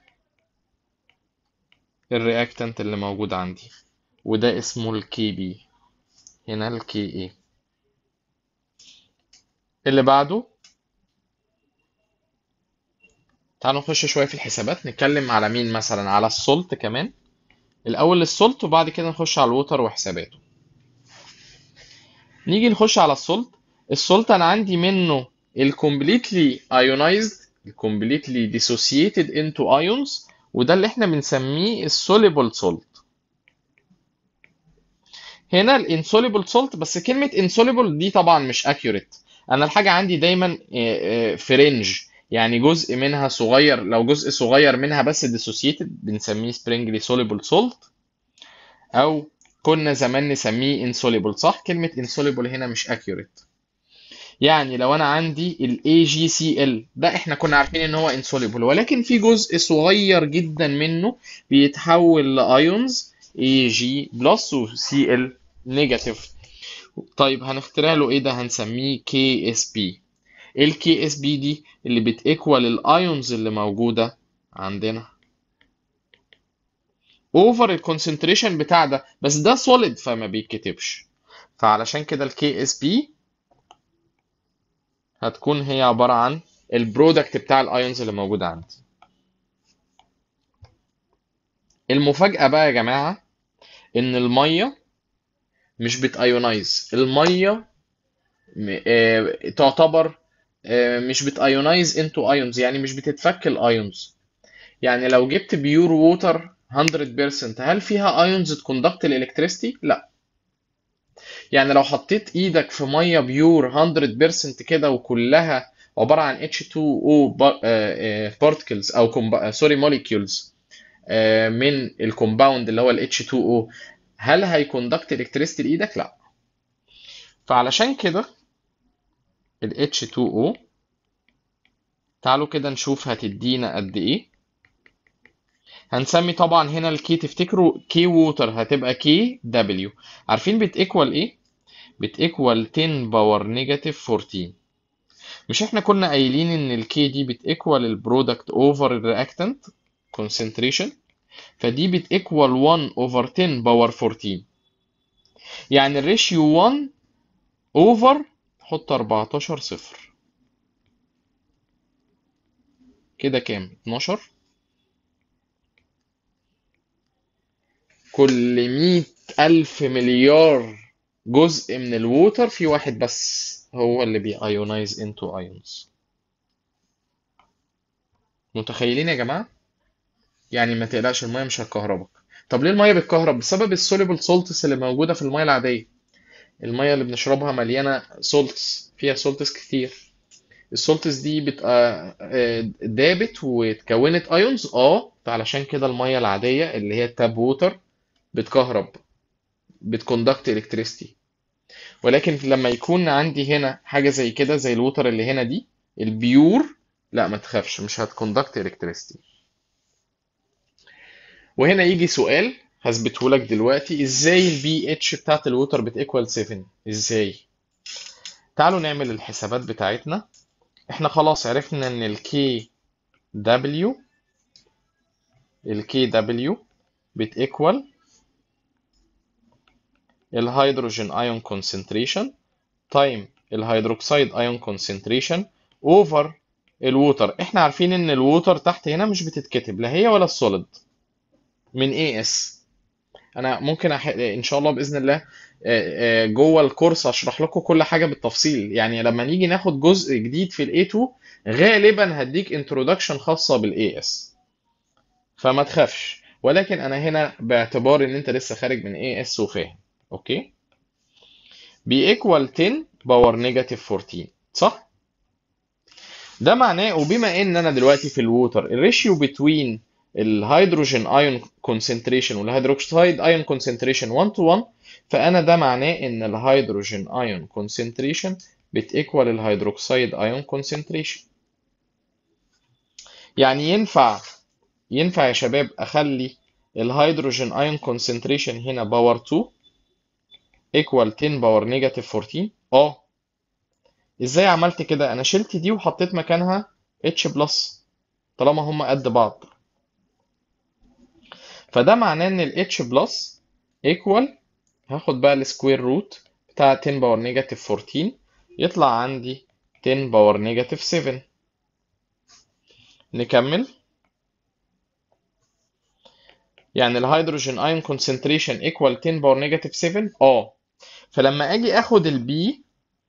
S1: الرياكتنت اللي موجود عندي وده اسمه الكي بي هنا الكي اي اللي بعده تعالوا نخش شوية في الحسابات نتكلم على مين مثلا على السولت كمان الأول السولت وبعد كده نخش على الووتر وحساباته نيجي نخش على السولت السولت أنا عندي منه ال completely ionized ال completely dissociated into ions وده اللي احنا بنسميه السوليبل سولت هنا الانسوليبل سولت بس كلمة insoluble دي طبعا مش accurate أنا الحاجة عندي دايما في رينج يعني جزء منها صغير لو جزء صغير منها بس dissociated بنسميه springly soluble salt او كنا زمان نسميه insoluble صح كلمة insoluble هنا مش accurate يعني لو انا عندي ال AgCl ده احنا كنا عارفين ان هو insoluble ولكن في جزء صغير جدا منه بيتحول لايونز Ag بلس و Cl نيجاتيف طيب هنخترع له ايه ده هنسميه KSP ايه ال KSP دي اللي بتيكوال الايونز اللي موجوده عندنا اوفر الكونسنتريشن بتاع ده بس ده سوليد فما بيتكتبش فعلشان كده ال KSP هتكون هي عبارة عن البرودكت بتاع الايونز اللي موجود عندي المفاجأة بقى يا جماعة ان المية مش بتايونايز المية م- آه، تعتبر آه، مش بتايونايز انتو ايونز يعني مش بتتفك الايونز يعني لو جبت بيور ووتر 100% هل فيها ايونز تكوندكت الالكتريستي لا يعني لو حطيت ايدك في ميه بيور 100% كده وكلها عباره عن H2O بارتكلز او سوري موليكيولز من الكومباوند اللي هو ال H2O هل هيكوندكت الكتريستي لايدك لا فعلشان كده ال H2O تعالوا كده نشوف هتدينا قد ايه هنسمي طبعا هنا الكي تفتكروا كي ووتر هتبقى كي دبليو عارفين بتيكوال ايه بتيكوال 10 باور نيجاتيف 14 مش احنا كنا قايلين ان الكي دي بتيكوال البرودكت اوفر الرياكتنت concentration فدي بتيكوال 1 اوفر 10 باور 14 يعني الريشيو 1 اوفر حط 14 صفر كده كام 12 كل مية ألف مليار جزء من الووتر في واحد بس هو اللي بيأيونايز انتو ايونز متخيلين يا جماعة؟ يعني ما تقلقش المية مش هتكهربك طب ليه المية بتكهرب؟ بسبب السوليبل سولتس اللي موجودة في المية العادية المية اللي بنشربها مليانة سولتس فيها سولتس كتير السولتس دي بتبقى آه، دابت واتكونت ايونز اه فعلشان كده المية العادية اللي هي التاب ووتر بتكهرب بتكوندكت الكتريستي ولكن لما يكون عندي هنا حاجة زي كده زي الووتر اللي هنا دي البيور لا ما تخافش مش هتكوندكت الكتريستي وهنا يجي سؤال هثبته لك دلوقتي ازاي البي اتش بتاعت الووتر بتيكوال 7 ازاي تعالوا نعمل الحسابات بتاعتنا احنا خلاص عرفنا ان الكي دبليو الكي دبليو بتيكوال الهيدروجين ايون كونسنتريشن تايم الهيدروكسيد ايون كونسنتريشن اوفر الووتر احنا عارفين ان الووتر تحت هنا مش بتتكتب لا هي ولا السوليد من اي اس انا ممكن أح... ان شاء الله باذن الله آه، آه، جوه الكورس اشرح لكم كل حاجه بالتفصيل يعني لما نيجي ناخد جزء جديد في الاي 2 غالبا هديك انترودكشن خاصه بالاي اس فما تخافش ولكن انا هنا باعتبار ان انت لسه خارج من اي اس وفاهم اوكي بيكوال 10 باور نيجاتيف 14 صح ده معناه وبما ان انا دلوقتي في الووتر الريشيو بتوين الهيدروجين ايون كونسنتريشن والهيدروكسيد ايون كونسنتريشن 1 تو 1 فانا ده معناه ان الهيدروجين ايون كونسنتريشن بتيكوال الهيدروكسيد ايون كونسنتريشن يعني ينفع ينفع يا شباب اخلي الهيدروجين ايون كونسنتريشن هنا باور 2 ايكوال 10 باور نيجاتيف 14 اه ازاي عملت كده انا شلت دي وحطيت مكانها اتش بلس طالما هما قد بعض فده معناه ان ال H بلس ايكوال هاخد بقى السكوير روت بتاع 10 باور نيجاتيف 14 يطلع عندي 10 باور نيجاتيف 7 نكمل يعني الهيدروجين ايون كونسنتريشن ايكوال 10 باور نيجاتيف 7 اه فلما اجي اخد البي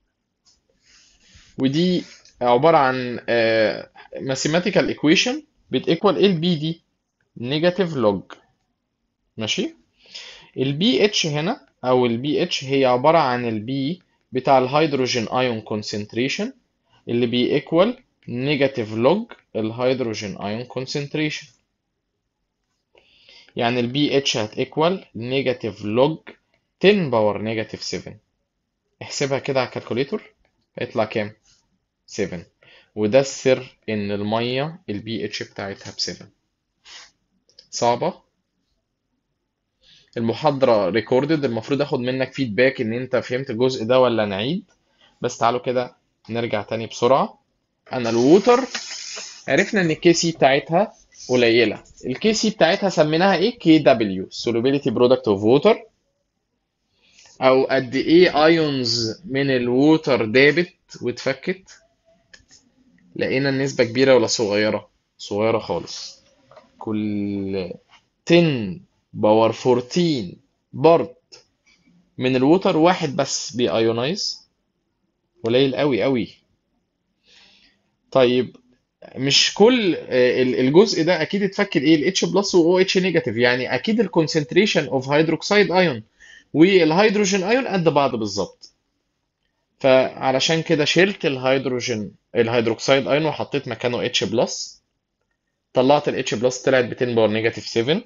S1: ودي عبارة عن ماثيماتيكال ايكويشن بتيكوال ايه البي دي نيجاتيف لوج ماشي البي اتش هنا او البي اتش هي عبارة عن البي بتاع الهيدروجين ايون كونسنتريشن اللي بيكوال نيجاتيف لوج الهيدروجين ايون كونسنتريشن يعني البي اتش هتيكوال نيجاتيف لوج 10 باور نيجاتيف 7 احسبها كده على الكالكوليتور هيطلع كام 7 وده السر ان الميه البي اتش بتاعتها ب 7 صعبه المحاضره ريكوردد المفروض اخد منك فيدباك ان انت فهمت الجزء ده ولا نعيد بس تعالوا كده نرجع تاني بسرعه انا الووتر عرفنا ان الكي سي بتاعتها قليله الكي سي بتاعتها سميناها ايه كي دبليو solubility product of water او قد ايه ايونز من الووتر دابت واتفكت لقينا النسبة كبيرة ولا صغيرة صغيرة خالص كل 10 باور 14 بارت من الووتر واحد بس بيأيونايز قليل قوي قوي طيب مش كل آه، ال- الجزء ده اكيد اتفك الايه الاتش بلس و اتش نيجاتيف يعني اكيد الكونسنتريشن اوف هيدروكسيد ايون والهيدروجين ايون قد بعض بالظبط فعلشان كده شلت الهيدروجين الهيدروكسيد ايون وحطيت مكانه اتش بلس طلعت الاتش بلس طلعت ب 10 باور نيجاتيف 7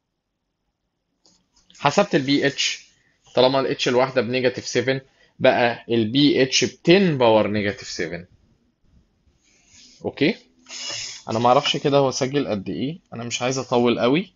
S1: حسبت البي اتش طالما الاتش الواحده بنيجاتيف 7 بقى البي اتش ب 10 باور نيجاتيف 7 اوكي انا ما اعرفش كده هو سجل قد ايه انا مش عايز اطول قوي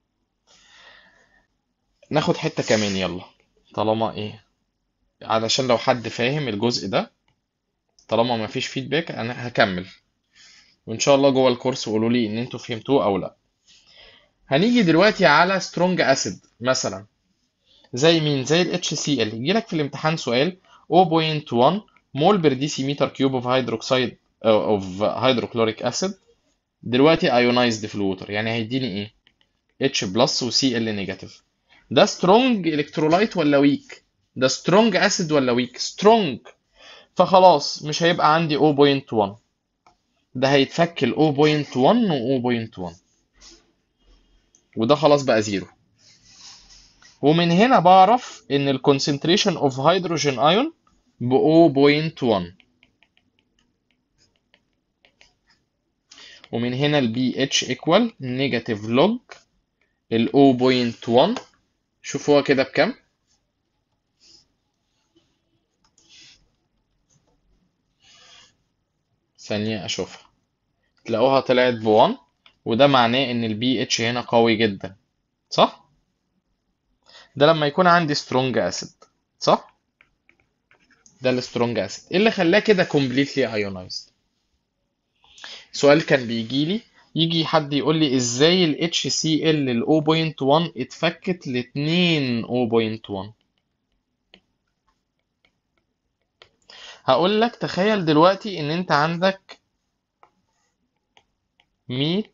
S1: ناخد حته كمان يلا طالما ايه علشان لو حد فاهم الجزء ده طالما ما فيش فيدباك انا هكمل وان شاء الله جوه الكورس قولوا لي ان انتوا فهمتوه او لا هنيجي دلوقتي على سترونج اسيد مثلا زي مين زي ال HCl يجي لك في الامتحان سؤال 0.1 مول بر ديسيمتر كيوب اوف هيدروكسيد اوف هيدروكلوريك اسيد دلوقتي ايونايزد في الووتر يعني هيديني ايه H بلس و Cl نيجاتيف ده سترونج الكترولايت ولا ويك ده سترونج اسيد ولا ويك سترونج فخلاص مش هيبقى عندي 0.1 ده هيتفك ال 0.1 و 0.1 وده خلاص بقى زيرو ومن هنا بعرف ان ال concentration of hydrogen ion ب 0.1 ومن هنا ال pH equal negative log ال 0.1 شوفوها كده بكام ثانية اشوفها تلاقوها طلعت ب 1 وده معناه ان ال pH هنا قوي جدا صح ده لما يكون عندي strong acid صح ده السترونج اسيد ايه اللي خلاه كده completely ionized سؤال كان بيجي لي يجي حد يقول لي ازاي ال HCl ال 0.1 اتفكت ل 2 0.1 هقول لك تخيل دلوقتي ان انت عندك 100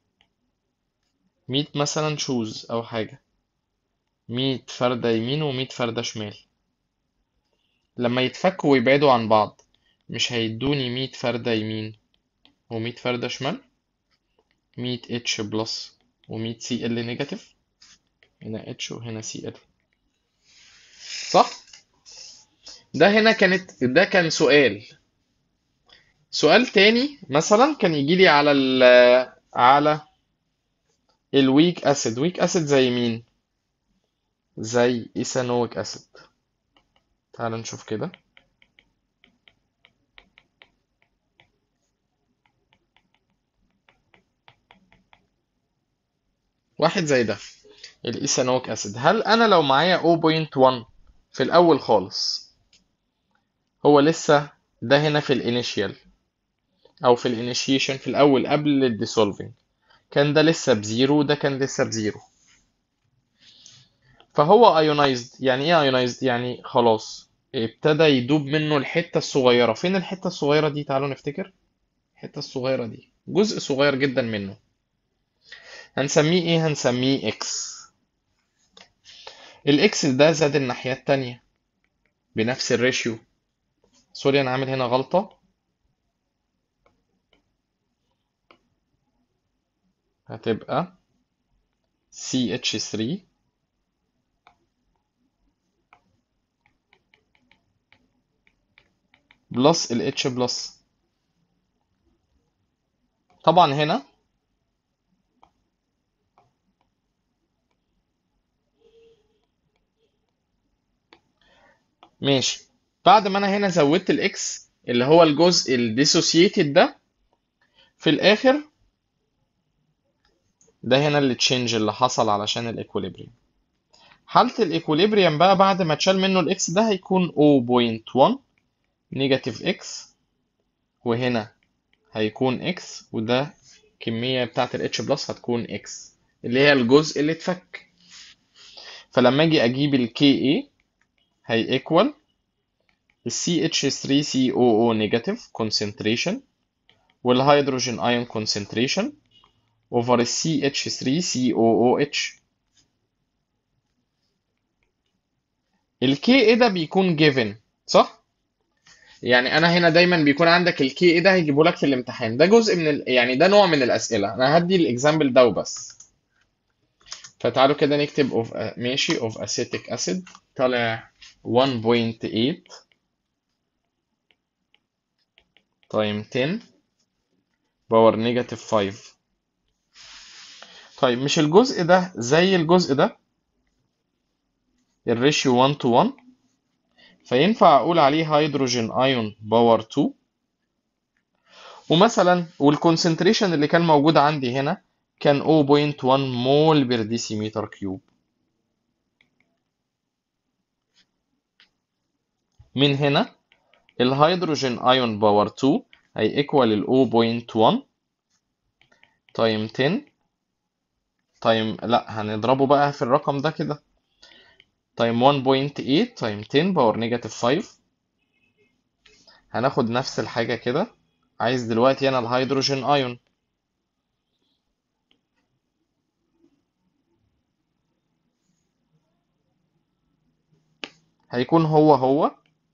S1: 100 مثلا شوز او حاجة 100 فردة يمين و100 فردة شمال لما يتفكوا ويبعدوا عن بعض مش هيدوني 100 فردة يمين و100 فردة شمال 100 اتش بلس و100 سي ال نيجاتيف هنا اتش وهنا سي ال صح ده هنا كانت ده كان سؤال سؤال تاني مثلا كان يجي لي على ال على الويك اسيد ويك اسيد زي مين زي ايثانويك اسيد تعال نشوف كده واحد زي ده الايثانويك اسيد هل انا لو معايا 0.1 في الاول خالص هو لسه ده هنا في الانيشيال او في الانيشيشن في الاول قبل الديسولفينج كان ده لسه بزيرو وده كان لسه بزيرو فهو ايونايزد يعني ايه ايونايزد يعني خلاص ابتدى يدوب منه الحتة الصغيرة فين الحتة الصغيرة دي تعالوا نفتكر الحتة الصغيرة دي جزء صغير جدا منه هنسميه ايه هنسميه اكس الاكس ده زاد الناحية التانية بنفس الريشيو سوري انا عامل هنا غلطة هتبقى CH3 بلس ال H بلس طبعا هنا ماشي بعد ما انا هنا زودت الاكس اللي هو الجزء الديسوسييتد ده في الاخر ده هنا اللي تشينج اللي حصل علشان الايكوليبريم حالة الايكوليبريم بقى بعد ما اتشال منه الاكس ده هيكون 0.1 نيجاتيف اكس وهنا هيكون اكس وده الكمية بتاعة ال H بلس هتكون اكس اللي هي الجزء اللي اتفك فلما اجي اجيب ال Ka هي equal ال CH3COO negative concentration والهيدروجين ايون concentration over ال CH3COOH ال Ka ده بيكون given صح؟ يعني انا هنا دايما بيكون عندك ال Ka ده هيجيبه لك في الامتحان ده جزء من ال... يعني ده نوع من الاسئله انا هدي الاكزامبل ده وبس فتعالوا كده نكتب of ماشي of acetic acid طالع 1.8 تايم 10 باور نيجاتيف 5 طيب مش الجزء ده زي الجزء ده الريشيو 1 to 1 فينفع اقول عليه هيدروجين ايون باور 2 ومثلا والكونسنتريشن اللي كان موجود عندي هنا كان 0.1 مول بير ديسيمتر كيوب من هنا الهيدروجين ايون باور 2 هي ايكوال ال 0.1 تايم 10 تايم لا هنضربه بقى في الرقم ده كده تايم 1.8 تايم 10 باور نيجاتيف 5 هناخد نفس الحاجة كده عايز دلوقتي انا الهيدروجين ايون هيكون هو هو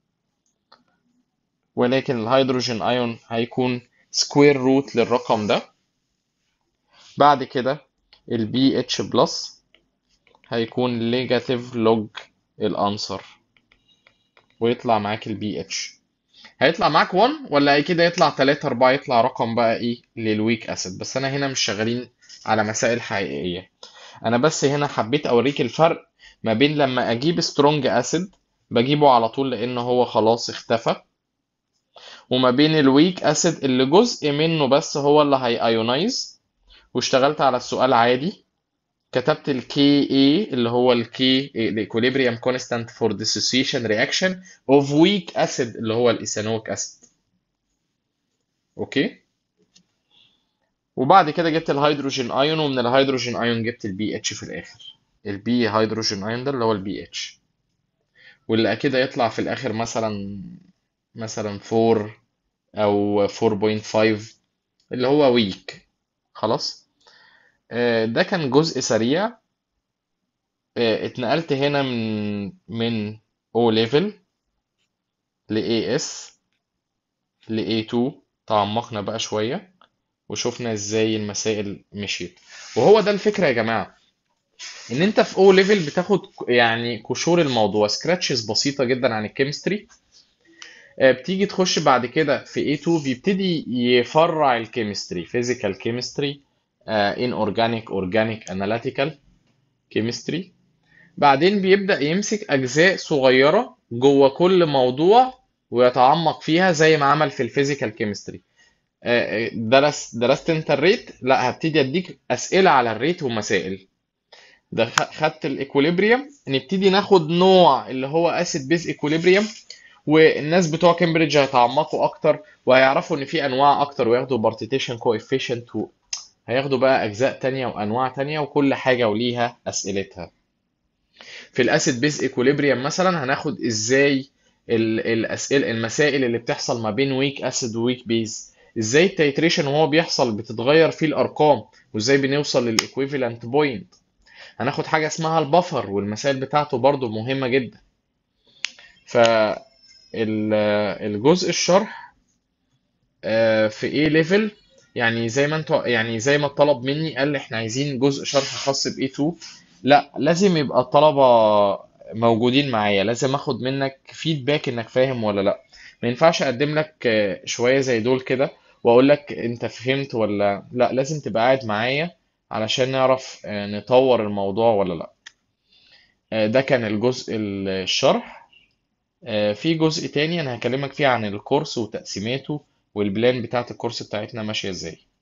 S1: ولكن الهيدروجين ايون هيكون سكوير روت للرقم ده بعد كده ال BH بلس هيكون نيجاتيف لوج الانسر ويطلع معاك ال BH هيطلع معاك 1 ولا كده يطلع 3 4 يطلع رقم بقى ايه للويك اسيد بس انا هنا مش شغالين على مسائل حقيقية انا بس هنا حبيت اوريك الفرق ما بين لما اجيب سترونج اسيد بجيبه على طول لان هو خلاص اختفى وما بين الويك اسيد اللي جزء منه بس هو اللي هي ايونايز واشتغلت على السؤال عادي كتبت ال Ka اللي هو ال K ال equilibrium constant for dissociation reaction of weak acid اللي هو الايثانويك acid اوكي وبعد كده جبت الهيدروجين ايون ومن الهيدروجين ايون جبت البي اتش في الاخر البي هيدروجين ايون ده اللي هو البي اتش واللي اكيد هيطلع في الاخر مثلا مثلا 4 او 4.5 اللي هو ويك خلاص آه، ده كان جزء سريع آه، اتنقلت هنا من من O level ل AS ل A2 تعمقنا بقى شوية وشوفنا ازاي المسائل مشيت وهو ده الفكرة يا جماعة ان انت في O level بتاخد يعني قشور الموضوع سكراتشز بسيطة جدا عن الكيمستري آه، بتيجي تخش بعد كده في A2 بيبتدي يفرع الكيمستري فيزيكال كيمستري ان اورجانيك اورجانيك اناليتيكال كيمستري بعدين بيبدأ يمسك اجزاء صغيرة جوه كل موضوع ويتعمق فيها زي ما عمل في الفيزيكال كيمستري درس درست انت الريت لا هبتدي اديك اسئله على الريت ومسائل ده خ- خدت الايكوليبريم نبتدي ناخد نوع اللي هو اسيد بيز ايكوليبريم والناس بتوع كامبريدج هيتعمقوا اكتر وهيعرفوا ان في انواع اكتر وياخدوا بارتيشن كوفيشنت هياخدوا بقى اجزاء تانية وانواع تانية وكل حاجة وليها اسئلتها في الاسيد بيز ايكوليبريم مثلا هناخد ازاي ال- الاسئله المسائل اللي بتحصل ما بين ويك اسيد وويك بيز ازاي التيتريشن وهو بيحصل بتتغير فيه الارقام وازاي بنوصل للايكويفالنت بوينت هناخد حاجه اسمها البفر والمسائل بتاعته برضو مهمه جدا فالجزء الشرح آه، في ايه ليفل يعني زي ما انتوا يعني زي ما الطلب مني قال لي احنا عايزين جزء شرح خاص ب A2 لا لازم يبقى الطلبة موجودين معايا لازم اخد منك فيدباك انك فاهم ولا لا ما ينفعش اقدم لك آه، شوية زي دول كده واقول لك انت فهمت ولا لا لازم تبقى قاعد معايا علشان نعرف آه، نطور الموضوع ولا لا آه، ده كان الجزء الشرح آه، في جزء تاني انا هكلمك فيه عن الكورس وتقسيماته والبلان بتاعت الكورس بتاعتنا ماشية ازاي